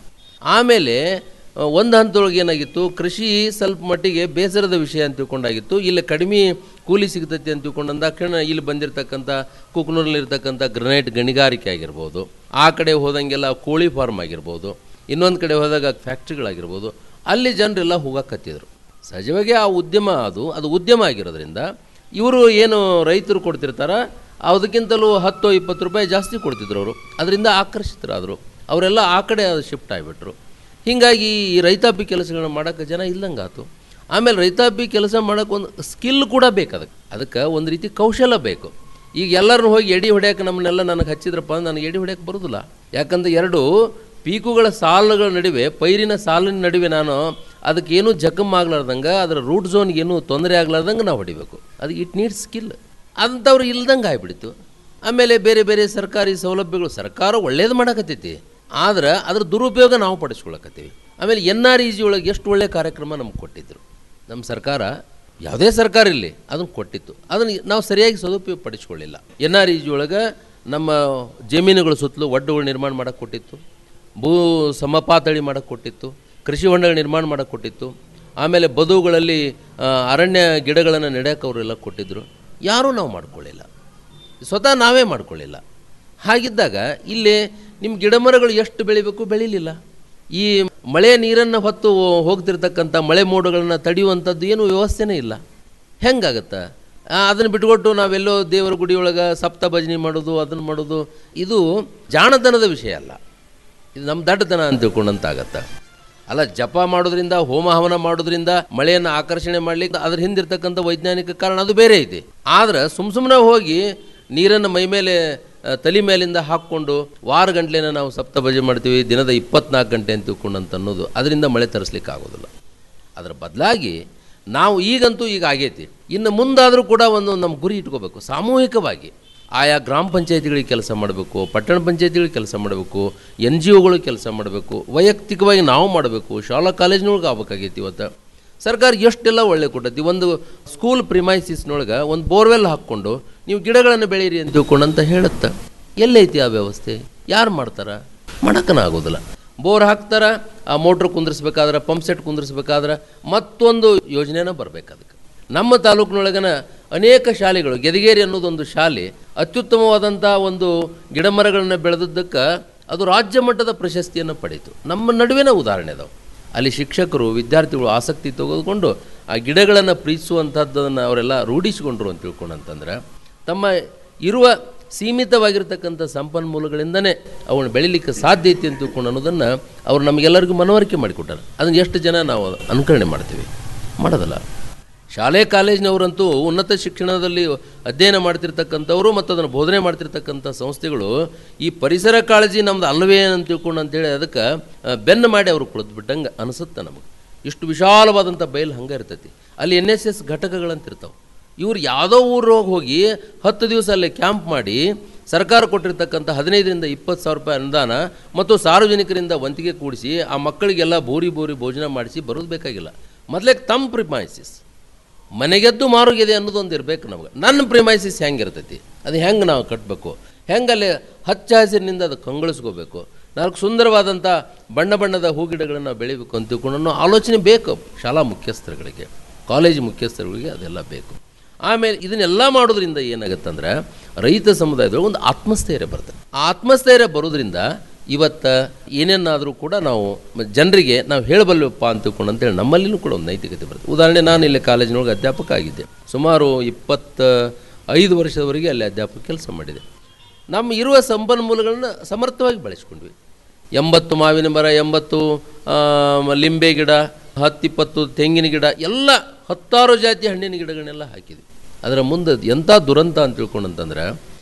ಆಮೇಲೆ ಆ, ಒಂದು ಹಂತದೊಳಗೆ ಏನಾಗಿತ್ತು ಕೃಷಿ ಸ್ವಲ್ಪ ಮಟ್ಟಿಗೆ ಬೇಸರದ ವಿಷಯ ಅಂತ ತಿಳ್ಕೊಂಡಾಗಿತ್ತು ಇಲ್ಲಿ ಕಡಿಮೆ ಕೂಲಿ ಸಿಗ್ತೈತಿ ಅಂತ ತಿಳ್ಕೊಂಡು ಅಂದಾಕ್ಷಣ ಇಲ್ಲಿ ಬಂದಿರತಕ್ಕಂಥ ಕುಕ್ನೂರಲ್ಲಿರ್ತಕ್ಕಂಥ ಗ್ರನೈಟ್ ಗಣಿಗಾರಿಕೆ ಆಗಿರ್ಬೋದು ಆ ಕಡೆ ಹೋದಂಗೆಲ್ಲ ಕೋಳಿ ಫಾರ್ಮ್ ಆಗಿರ್ಬೋದು ಇನ್ನೊಂದು ಕಡೆ ಹೋದಾಗ ಫ್ಯಾಕ್ಟ್ರಿಗಳಾಗಿರ್ಬೋದು ಅಲ್ಲಿ ಜನರೆಲ್ಲ ಹೋಗಕತ್ತಿದ್ರು ಸಹಜವಾಗಿ ಆ ಉದ್ಯಮ ಅದು ಅದು ಉದ್ಯಮ ಆಗಿರೋದ್ರಿಂದ ಇವರು ಏನು ರೈತರು ಕೊಡ್ತಿರ್ತಾರ ಅದಕ್ಕಿಂತಲೂ ಹತ್ತು ಇಪ್ಪತ್ತು ರೂಪಾಯಿ ಜಾಸ್ತಿ ಕೊಡ್ತಿದ್ರು ಅವರು ಅದರಿಂದ ಆಕರ್ಷಿತರಾದರು ಅವರೆಲ್ಲ ಆ ಕಡೆ ಶಿಫ್ಟ್ ಆಗಿಬಿಟ್ರು ಹೀಗಾಗಿ ಈ ರೈತಾಪಿ ಕೆಲಸಗಳನ್ನ ಮಾಡೋಕ್ಕೆ ಜನ ಇಲ್ಲಂಗೆ ಆತು ಆಮೇಲೆ ರೈತಾಪಿ ಕೆಲಸ ಮಾಡೋಕೆ ಒಂದು ಸ್ಕಿಲ್ ಕೂಡ ಬೇಕು ಅದಕ್ಕೆ ಅದಕ್ಕೆ ಒಂದು ರೀತಿ ಕೌಶಲ ಬೇಕು ಈಗ ಎಲ್ಲರನ್ನು ಹೋಗಿ ಎಡಿ ಹೊಡ್ಯಕ್ಕೆ ನಮ್ಮನ್ನೆಲ್ಲ ನನಗೆ ಹಚ್ಚಿದ್ರಪ್ಪ ಅಂದ್ರೆ ನನಗೆ ಎಡಿ ಹೊಡ್ಯಕ್ಕೆ ಬರೋದಿಲ್ಲ ಯಾಕಂದ್ರೆ ಎರಡು ಪೀಕುಗಳ ಸಾಲುಗಳ ನಡುವೆ ಪೈರಿನ ಸಾಲಿನ ನಡುವೆ ನಾನು ಅದಕ್ಕೆ ಏನೂ ಜಖಮ್ ಆಗ್ಲಾರ್ದಂಗೆ ಅದರ ರೂಟ್ ಝೋನ್ಗೆ ಏನೂ ತೊಂದರೆ ಆಗ್ಲಾರ್ದಂಗೆ ನಾವು ಹೊಡಿಬೇಕು ಅದು ಇಟ್ ನೀಡ್ಸ್ ಸ್ಕಿಲ್ ಅಂಥವ್ರು ಇಲ್ದಂಗೆ ಆಗ್ಬಿಡ್ತು ಆಮೇಲೆ ಬೇರೆ ಬೇರೆ ಸರ್ಕಾರಿ ಸೌಲಭ್ಯಗಳು ಸರ್ಕಾರ ಒಳ್ಳೇದು ಮಾಡಕತ್ತೈತಿ ಆದ್ರೆ ಅದ್ರ ದುರುಪಯೋಗ ನಾವು ಪಡಿಸ್ಕೊಳಕತ್ತೀವಿ ಆಮೇಲೆ ಎನ್ ಆರ್ ಇ ಜಿ ಒಳಗೆ ಎಷ್ಟು ಒಳ್ಳೆಯ ಕಾರ್ಯಕ್ರಮ ನಮ್ಗೆ ಕೊಟ್ಟಿದ್ರು ನಮ್ಮ ಸರ್ಕಾರ ಯಾವುದೇ ಸರ್ಕಾರ ಇರಲಿ ಅದನ್ನು ಕೊಟ್ಟಿತ್ತು ಅದನ್ನು ನಾವು ಸರಿಯಾಗಿ ಸದುಪಯೋಗ ಪಡಿಸ್ಕೊಳ್ಳಿಲ್ಲ ಎನ್ ಆರ್ ಇ ಜಿ ಒಳಗೆ ನಮ್ಮ ಜಮೀನುಗಳ ಸುತ್ತಲೂ ಒಡ್ಡುಗಳು ನಿರ್ಮಾಣ ಮಾಡೋಕ್ಕೆ ಕೊಟ್ಟಿತ್ತು ಭೂ ಸಮಪಾತಳಿ ಮಾಡೋಕ್ಕೆ ಕೊಟ್ಟಿತ್ತು ಕೃಷಿ ಹೊಂಡಗಳು ನಿರ್ಮಾಣ ಮಾಡೋಕ್ಕೆ ಕೊಟ್ಟಿತ್ತು ಆಮೇಲೆ ಬದುಗಳಲ್ಲಿ ಆ, ಅರಣ್ಯ ಗಿಡಗಳನ್ನು ನೆಡಕ್ಕೆ ಅವರೆಲ್ಲ ಕೊಟ್ಟಿದ್ದರು ಯಾರೂ ನಾವು ಮಾಡ್ಕೊಳ್ಳಿಲ್ಲ ಸ್ವತಃ ನಾವೇ ಮಾಡ್ಕೊಳ್ಳಿಲ್ಲ ಹಾಗಿದ್ದಾಗ ಇಲ್ಲಿ ನಿಮ್ಮ ಗಿಡಮರಗಳು ಎಷ್ಟು ಬೆಳಿಬೇಕು ಬೆಳೀಲಿಲ್ಲ ಈ ಮಳೆ ನೀರನ್ನು ಹೊತ್ತು ಹೋಗ್ತಿರ್ತಕ್ಕಂಥ ಮಳೆ ಮೋಡಗಳನ್ನು ತಡೆಯುವಂಥದ್ದು ಏನು ವ್ಯವಸ್ಥೆನೇ ಇಲ್ಲ ಹೆಂಗಾಗತ್ತೆ ಅದನ್ನು ಬಿಟ್ಕೊಟ್ಟು ನಾವೆಲ್ಲೋ ದೇವರ ಗುಡಿಯೊಳಗೆ ಸಪ್ತ ಭಜನೆ ಮಾಡೋದು ಅದನ್ನು ಮಾಡೋದು ಇದು ಜಾಣತನದ ವಿಷಯ ಅಲ್ಲ ಇದು ನಮ್ಮ ದಡ್ಡತನ ಅಂತ ತಿಳ್ಕೊಂಡಂತಾಗತ್ತೆ ಅಲ್ಲ ಜಪ ಮಾಡೋದ್ರಿಂದ ಹೋಮ ಹವನ ಮಾಡೋದ್ರಿಂದ ಮಳೆಯನ್ನು ಆಕರ್ಷಣೆ ಮಾಡ್ಲಿಕ್ಕೆ ಅದ್ರ ಹಿಂದಿರ್ತಕ್ಕಂಥ ವೈಜ್ಞಾನಿಕ ಕಾರಣ ಅದು ಬೇರೆ ಐತಿ ಆದ್ರೆ ಸುಮ್ ಸುಮ್ಮನೆ ಹೋಗಿ ನೀರನ್ನು ಮೈ ಮೇಲೆ ಆ, ತಲೆ ಮೇಲಿಂದ ಹಾಕ್ಕೊಂಡು ವಾರ ಗಂಟ್ಲೆನ ನಾವು ಸಪ್ತ ಭಜನೆ ಮಾಡ್ತೀವಿ ದಿನದ ಇಪ್ಪತ್ನಾಲ್ಕು ಗಂಟೆ ಅಂತ ತಿಳ್ಕೊಂಡಂತ ಅನ್ನೋದು ಅದರಿಂದ ಮಳೆ ತರಿಸ್ಲಿಕ್ಕೆ ಆಗೋದಿಲ್ಲ ಅದರ ಬದಲಾಗಿ ನಾವು ಈಗಂತೂ ಈಗ ಆಗೈತಿ ಇನ್ನು ಮುಂದಾದರೂ ಕೂಡ ಒಂದು ನಮ್ಮ ಗುರಿ ಇಟ್ಕೋಬೇಕು ಸಾಮೂಹಿಕವಾಗಿ ಆಯಾ ಗ್ರಾಮ ಪಂಚಾಯತಿಗಳಿಗೆ ಕೆಲಸ ಮಾಡಬೇಕು ಪಟ್ಟಣ ಪಂಚಾಯತಿಗಳಿಗೆ ಕೆಲಸ ಮಾಡಬೇಕು ಎನ್ ಜಿ ಒಗಳು ಕೆಲಸ ಮಾಡಬೇಕು ವೈಯಕ್ತಿಕವಾಗಿ ನಾವು ಮಾಡಬೇಕು ಶಾಲಾ ಕಾಲೇಜಿನೊಳಗೆ ಆಗ್ಬೇಕಾಗೈತಿ ಇವತ್ತು ಸರ್ಕಾರ ಎಷ್ಟೆಲ್ಲ ಒಳ್ಳೆ ಕೊಟ್ಟೈತಿ ಒಂದು ಸ್ಕೂಲ್ ಪ್ರಿಮೈಸಿಸ್ನೊಳಗೆ ಒಂದು ಬೋರ್ವೆಲ್ ಹಾಕ್ಕೊಂಡು ನೀವು ಗಿಡಗಳನ್ನು ಬೆಳೀರಿ ಅಂತ ತಿಳ್ಕೊಂಡಂತ ಹೇಳುತ್ತೆ ಎಲ್ಲೈತಿ ಆ ವ್ಯವಸ್ಥೆ ಯಾರು ಮಾಡ್ತಾರ ಮಾಡಕ್ಕನ ಆಗೋದಿಲ್ಲ ಬೋರ್ ಹಾಕ್ತಾರ ಆ ಮೋಟ್ರ್ ಕುಂದಿರ್ಸ್ಬೇಕಾದ್ರೆ ಪಂಪ್ ಸೆಟ್ ಕುಂದಿರ್ಸ್ಬೇಕಾದ್ರೆ ಮತ್ತೊಂದು ಯೋಜನೆನ ಬರ್ಬೇಕು ಅದಕ್ಕೆ ನಮ್ಮ ತಾಲೂಕಿನೊಳಗನ ಅನೇಕ ಶಾಲೆಗಳು ಗೆದಗೇರಿ ಅನ್ನೋದೊಂದು ಶಾಲೆ ಅತ್ಯುತ್ತಮವಾದಂಥ ಒಂದು ಗಿಡಮರಗಳನ್ನು ಬೆಳೆದದ್ದಕ್ಕೆ ಅದು ರಾಜ್ಯ ಮಟ್ಟದ ಪ್ರಶಸ್ತಿಯನ್ನು ಪಡೀತು ನಮ್ಮ ನಡುವಿನ ಉದಾಹರಣೆ ಅದಾವೆ ಅಲ್ಲಿ ಶಿಕ್ಷಕರು ವಿದ್ಯಾರ್ಥಿಗಳು ಆಸಕ್ತಿ ತೆಗೆದುಕೊಂಡು ಆ ಗಿಡಗಳನ್ನು ಪ್ರೀತಿಸುವಂಥದ್ದನ್ನು ಅವರೆಲ್ಲ ರೂಢಿಸಿಕೊಂಡ್ರು ಅಂತ ತಿಳ್ಕೊಂಡಂತಂದ್ರೆ ತಮ್ಮ ಇರುವ ಸೀಮಿತವಾಗಿರ್ತಕ್ಕಂಥ ಸಂಪನ್ಮೂಲಗಳಿಂದನೇ ಅವನ್ನ ಬೆಳಿಲಿಕ್ಕೆ ಸಾಧ್ಯ ಐತಿ ಅಂತ ತಿಳ್ಕೊಂಡು ಅನ್ನೋದನ್ನು ಅವ್ರು ನಮಗೆಲ್ಲರಿಗೂ ಮನವರಿಕೆ ಮಾಡಿಕೊಟ್ಟಾರೆ ಅದನ್ನು ಎಷ್ಟು ಜನ ನಾವು ಅನುಕರಣೆ ಮಾಡ್ತೀವಿ ಮಾಡೋದಲ್ಲ ಶಾಲೆ ಕಾಲೇಜಿನವರಂತೂ ಉನ್ನತ ಶಿಕ್ಷಣದಲ್ಲಿ ಅಧ್ಯಯನ ಮಾಡ್ತಿರ್ತಕ್ಕಂಥವ್ರು ಮತ್ತು ಅದನ್ನು ಬೋಧನೆ ಮಾಡ್ತಿರ್ತಕ್ಕಂಥ ಸಂಸ್ಥೆಗಳು ಈ ಪರಿಸರ ಕಾಳಜಿ ನಮ್ದು ಅಲ್ಲವೇ ಅಂತ ತಿಳ್ಕೊಂಡು ಅಂತೇಳಿ ಅದಕ್ಕೆ ಆ, ಬೆನ್ನು ಮಾಡಿ ಅವರು ಕುಳಿತು ಬಿಟ್ಟಂಗೆ ಅನಿಸುತ್ತೆ ನಮಗೆ ಇಷ್ಟು ವಿಶಾಲವಾದಂಥ ಬಯಲು ಹಂಗೆ ಇರ್ತೈತಿ ಅಲ್ಲಿ ಎನ್ ಎಸ್ ಎಸ್ ಘಟಕಗಳಂತ ಇರ್ತಾವೆ ಇವ್ರು ಯಾವುದೋ ಊರಿಗೆ ಹೋಗಿ ಹತ್ತು ದಿವಸ ಅಲ್ಲಿ ಕ್ಯಾಂಪ್ ಮಾಡಿ ಸರ್ಕಾರ ಕೊಟ್ಟಿರ್ತಕ್ಕಂಥ ಹದಿನೈದರಿಂದ ಇಪ್ಪತ್ತು ಸಾವಿರ ರೂಪಾಯಿ ಅನುದಾನ ಮತ್ತು ಸಾರ್ವಜನಿಕರಿಂದ ವಂತಿಗೆ ಕೂಡಿಸಿ ಆ ಮಕ್ಕಳಿಗೆಲ್ಲ ಬೋರಿ ಬೋರಿ ಭೋಜನ ಮಾಡಿಸಿ ಬರೋದು ಬೇಕಾಗಿಲ್ಲ ಮೊದಲೇ ತಮ್ಮ ಪ್ರಿಮೈಸಿಸ್ ಮನೆಗೆದ್ದು ಮಾರುಗಿದೆ ಅನ್ನೋದೊಂದು ಇರಬೇಕು ನಮ್ಗೆ ನನ್ನ ಪ್ರಿಮೈಸಿಸ್ ಹೆಂಗಿರ್ತೈತಿ ಅದು ಹೆಂಗೆ ನಾವು ಕಟ್ಟಬೇಕು ಹೆಂಗಲ್ಲಿ ಹಚ್ಚ ಹಸಿರಿನಿಂದ ಅದು ಕಂಗೊಳಿಸ್ಕೋಬೇಕು ನಾಲ್ಕು ಸುಂದರವಾದಂಥ ಬಣ್ಣ ಬಣ್ಣದ ಹೂಗಿಡಗಳನ್ನು ನಾವು ಬೆಳಿಬೇಕು ಅಂತ ತಿಳ್ಕೊಂಡು ಅನ್ನೋ ಆಲೋಚನೆ ಬೇಕು ಶಾಲಾ ಮುಖ್ಯಸ್ಥರುಗಳಿಗೆ ಕಾಲೇಜ್ ಮುಖ್ಯಸ್ಥರುಗಳಿಗೆ ಅದೆಲ್ಲ ಬೇಕು ಆಮೇಲೆ ಇದನ್ನೆಲ್ಲ ಮಾಡೋದ್ರಿಂದ ಏನಾಗುತ್ತಂದ್ರೆ ರೈತ ಸಮುದಾಯದೊಳಗೆ ಒಂದು ಆತ್ಮಸ್ಥೈರ್ಯ ಬರ್ತದೆ ಆ ಆತ್ಮಸ್ಥೈರ್ಯ ಬರೋದ್ರಿಂದ ಇವತ್ತು ಏನೇನಾದರೂ ಕೂಡ ನಾವು ಜನರಿಗೆ ನಾವು ಹೇಳಬಲ್ಲವಪ್ಪ ಅಂತ ತಿಳ್ಕೊಂಡು ಅಂತೇಳಿ ನಮ್ಮಲ್ಲಿನೂ ಕೂಡ ಒಂದು ನೈತಿಕತೆ ಬರ್ತದೆ ಉದಾಹರಣೆ ನಾನು ಇಲ್ಲಿ ಕಾಲೇಜಿನೊಳಗೆ ಅಧ್ಯಾಪಕ ಆಗಿದ್ದೆ ಸುಮಾರು ಇಪ್ಪತ್ತ ಐದು ವರ್ಷದವರೆಗೆ ಅಲ್ಲಿ ಅಧ್ಯಾಪಕ ಕೆಲಸ ಮಾಡಿದೆ ನಮ್ಮ ಇರುವ ಸಂಪನ್ಮೂಲಗಳನ್ನ ಸಮರ್ಥವಾಗಿ ಬಳಸ್ಕೊಂಡ್ವಿ ಎಂಬತ್ತು ಮಾವಿನ ಮರ ಎಂಬತ್ತು ಆ, ಲಿಂಬೆ ಗಿಡ ಹತ್ತಿಪ್ಪತ್ತು ತೆಂಗಿನ ಗಿಡ ಎಲ್ಲ ಹತ್ತಾರು ಜಾತಿಯ ಹಣ್ಣಿನ ಗಿಡಗಳನ್ನೆಲ್ಲ ಹಾಕಿದ್ವಿ ಅದರ ಮುಂದೆ ಎಂಥ ದುರಂತ ಅಂತ ತಿಳ್ಕೊಂಡಂತಂದ್ರೆ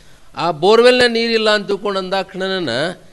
ಆ ಬೋರ್ವೆಲ್ನ ನೀರಿಲ್ಲ ಅಂತ ತಿಳ್ಕೊಂಡು ಅಂದಾಕ್ಷಣನ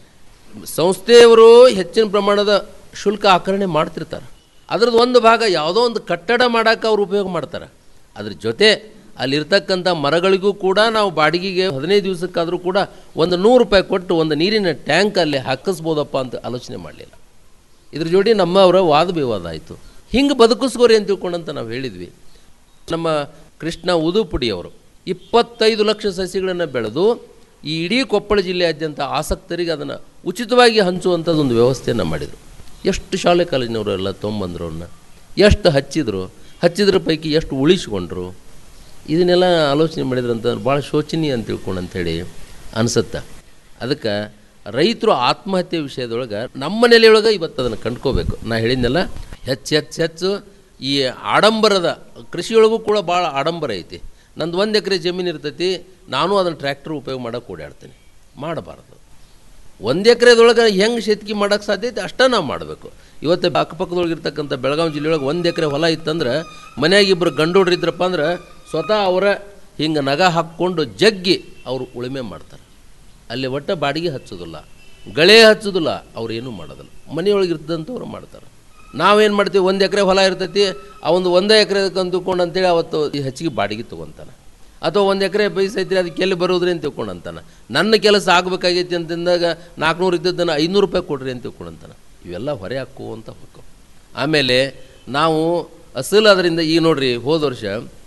ಸಂಸ್ಥೆಯವರು ಹೆಚ್ಚಿನ ಪ್ರಮಾಣದ ಶುಲ್ಕ ಆಕರಣೆ ಮಾಡ್ತಿರ್ತಾರೆ ಅದ್ರದ್ದು ಒಂದು ಭಾಗ ಯಾವುದೋ ಒಂದು ಕಟ್ಟಡ ಮಾಡೋಕೆ ಅವ್ರು ಉಪಯೋಗ ಮಾಡ್ತಾರೆ ಅದ್ರ ಜೊತೆ ಅಲ್ಲಿರ್ತಕ್ಕಂಥ ಮರಗಳಿಗೂ ಕೂಡ ನಾವು ಬಾಡಿಗೆಗೆ ಹದಿನೈದು ದಿವಸಕ್ಕಾದರೂ ಕೂಡ ಒಂದು ನೂರು ರೂಪಾಯಿ ಕೊಟ್ಟು ಒಂದು ನೀರಿನ ಟ್ಯಾಂಕ್ ಅಲ್ಲಿ ಹಾಕಿಸ್ಬೋದಪ್ಪ ಅಂತ ಆಲೋಚನೆ ಮಾಡಲಿಲ್ಲ ಇದ್ರ ಜೋಡಿ ನಮ್ಮವರ ವಾದ ವಿವಾದ ಆಯಿತು ಹಿಂಗೆ ಬದುಕಿಸ್ಕೋರಿ ಅಂತ ತಿಳ್ಕೊಂಡಂತ ನಾವು ಹೇಳಿದ್ವಿ ನಮ್ಮ ಕೃಷ್ಣ ಉದುಪುಡಿಯವರು ಇಪ್ಪತ್ತೈದು ಲಕ್ಷ ಸಸಿಗಳನ್ನು ಬೆಳೆದು ಈ ಇಡೀ ಕೊಪ್ಪಳ ಜಿಲ್ಲೆಯಾದ್ಯಂತ ಆಸಕ್ತರಿಗೆ ಅದನ್ನು ಉಚಿತವಾಗಿ ಹಂಚುವಂಥದ್ದೊಂದು ವ್ಯವಸ್ಥೆಯನ್ನು ಮಾಡಿದರು ಎಷ್ಟು ಶಾಲೆ ಕಾಲೇಜಿನವರು ಎಲ್ಲ ತೊಗೊಂಬಂದ್ರು ಅವ್ರನ್ನ ಎಷ್ಟು ಹಚ್ಚಿದ್ರು ಹಚ್ಚಿದ್ರ ಪೈಕಿ ಎಷ್ಟು ಉಳಿಸ್ಕೊಂಡ್ರು ಇದನ್ನೆಲ್ಲ ಆಲೋಚನೆ ಮಾಡಿದ್ರಂತ ಭಾಳ ಶೋಚನೀಯ ಅಂತ ತಿಳ್ಕೊಂಡು ಅಂಥೇಳಿ ಅನಿಸುತ್ತೆ ಅದಕ್ಕೆ ರೈತರು ಆತ್ಮಹತ್ಯೆ ವಿಷಯದೊಳಗೆ ನಮ್ಮ ನೆಲೆಯೊಳಗೆ ಇವತ್ತು ಅದನ್ನು ಕಂಡ್ಕೋಬೇಕು ನಾ ಹೇಳಿದ್ನಲ್ಲ ಹೆಚ್ಚು ಹೆಚ್ಚು ಹೆಚ್ಚು ಈ ಆಡಂಬರದ ಕೃಷಿಯೊಳಗೂ ಕೂಡ ಭಾಳ ಆಡಂಬರ ಐತಿ ನಂದು ಒಂದು ಎಕರೆ ಜಮೀನು ಇರ್ತೈತಿ ನಾನು ಅದನ್ನು ಟ್ರ್ಯಾಕ್ಟರ್ ಉಪಯೋಗ ಮಾಡೋಕೆ ಓಡಾಡ್ತೀನಿ ಮಾಡಬಾರ್ದು ಒಂದು ಎಕರೆದೊಳಗೆ ಹೆಂಗೆ ಶೇತಿಗೆ ಮಾಡೋಕ್ಕೆ ಸಾಧ್ಯತೆ ಅಷ್ಟೇ ನಾವು ಮಾಡಬೇಕು ಇವತ್ತು ಅಕ್ಕಪಕ್ಕದೊಳಗೆ ಇರ್ತಕ್ಕಂಥ ಬೆಳಗಾವಿ ಜಿಲ್ಲೆಯೊಳಗೆ ಒಂದು ಎಕರೆ ಹೊಲ ಇತ್ತಂದ್ರೆ ಮನ್ಯಾಗ ಇಬ್ಬರು ಗಂಡೋಡ್ರು ಇದ್ರಪ್ಪ ಅಂದ್ರೆ ಸ್ವತಃ ಅವರ ಹಿಂಗೆ ನಗ ಹಾಕ್ಕೊಂಡು ಜಗ್ಗಿ ಅವರು ಉಳುಮೆ ಮಾಡ್ತಾರೆ ಅಲ್ಲಿ ಒಟ್ಟು ಬಾಡಿಗೆ ಹಚ್ಚೋದಿಲ್ಲ ಗಳೆ ಹಚ್ಚೋದಿಲ್ಲ ಅವ್ರು ಏನೂ ಮಾಡೋದಿಲ್ಲ ಮನೆಯೊಳಗೆ ಇರ್ತದಂಥವ್ರು ಮಾಡ್ತಾರೆ ನಾವೇನು ಮಾಡ್ತೀವಿ ಒಂದು ಎಕರೆ ಹೊಲ ಇರ್ತೈತಿ ಆ ಒಂದು ಒಂದೇ ಎಕರೆ ಅಂದುಕೊಂಡು ಅಂತೇಳಿ ಅವತ್ತು ಈ ಹೆಚ್ಚಿಗೆ ಬಾಡಿಗೆ ತೊಗೊತಾನೆ ಅಥವಾ ಒಂದು ಎಕರೆ ಬೈಸೈತ್ರಿ ಅದಕ್ಕೆ ಎಲ್ಲಿ ಬರೋದ್ರಿ ಅಂತ ತಿಳ್ಕೊಂಡು ಅಂತಾನೆ ನನ್ನ ಕೆಲಸ ಆಗಬೇಕಾಗೈತಿ ಅಂತಂದಾಗ ನಾಲ್ಕುನೂರು ಇದ್ದದ್ದನ್ನು ಐನೂರು ರೂಪಾಯಿ ಕೊಡ್ರಿ ಅಂತ ತಿಳ್ಕೊಂಡು ಅಂತಾನೆ ಇವೆಲ್ಲ ಹೊರೆ ಹಾಕು ಅಂತ ಹೋಗ್ಕೊ ಆಮೇಲೆ ನಾವು ಅಸಲು ಅದರಿಂದ ಈಗ ನೋಡ್ರಿ ಹೋದ ವರ್ಷ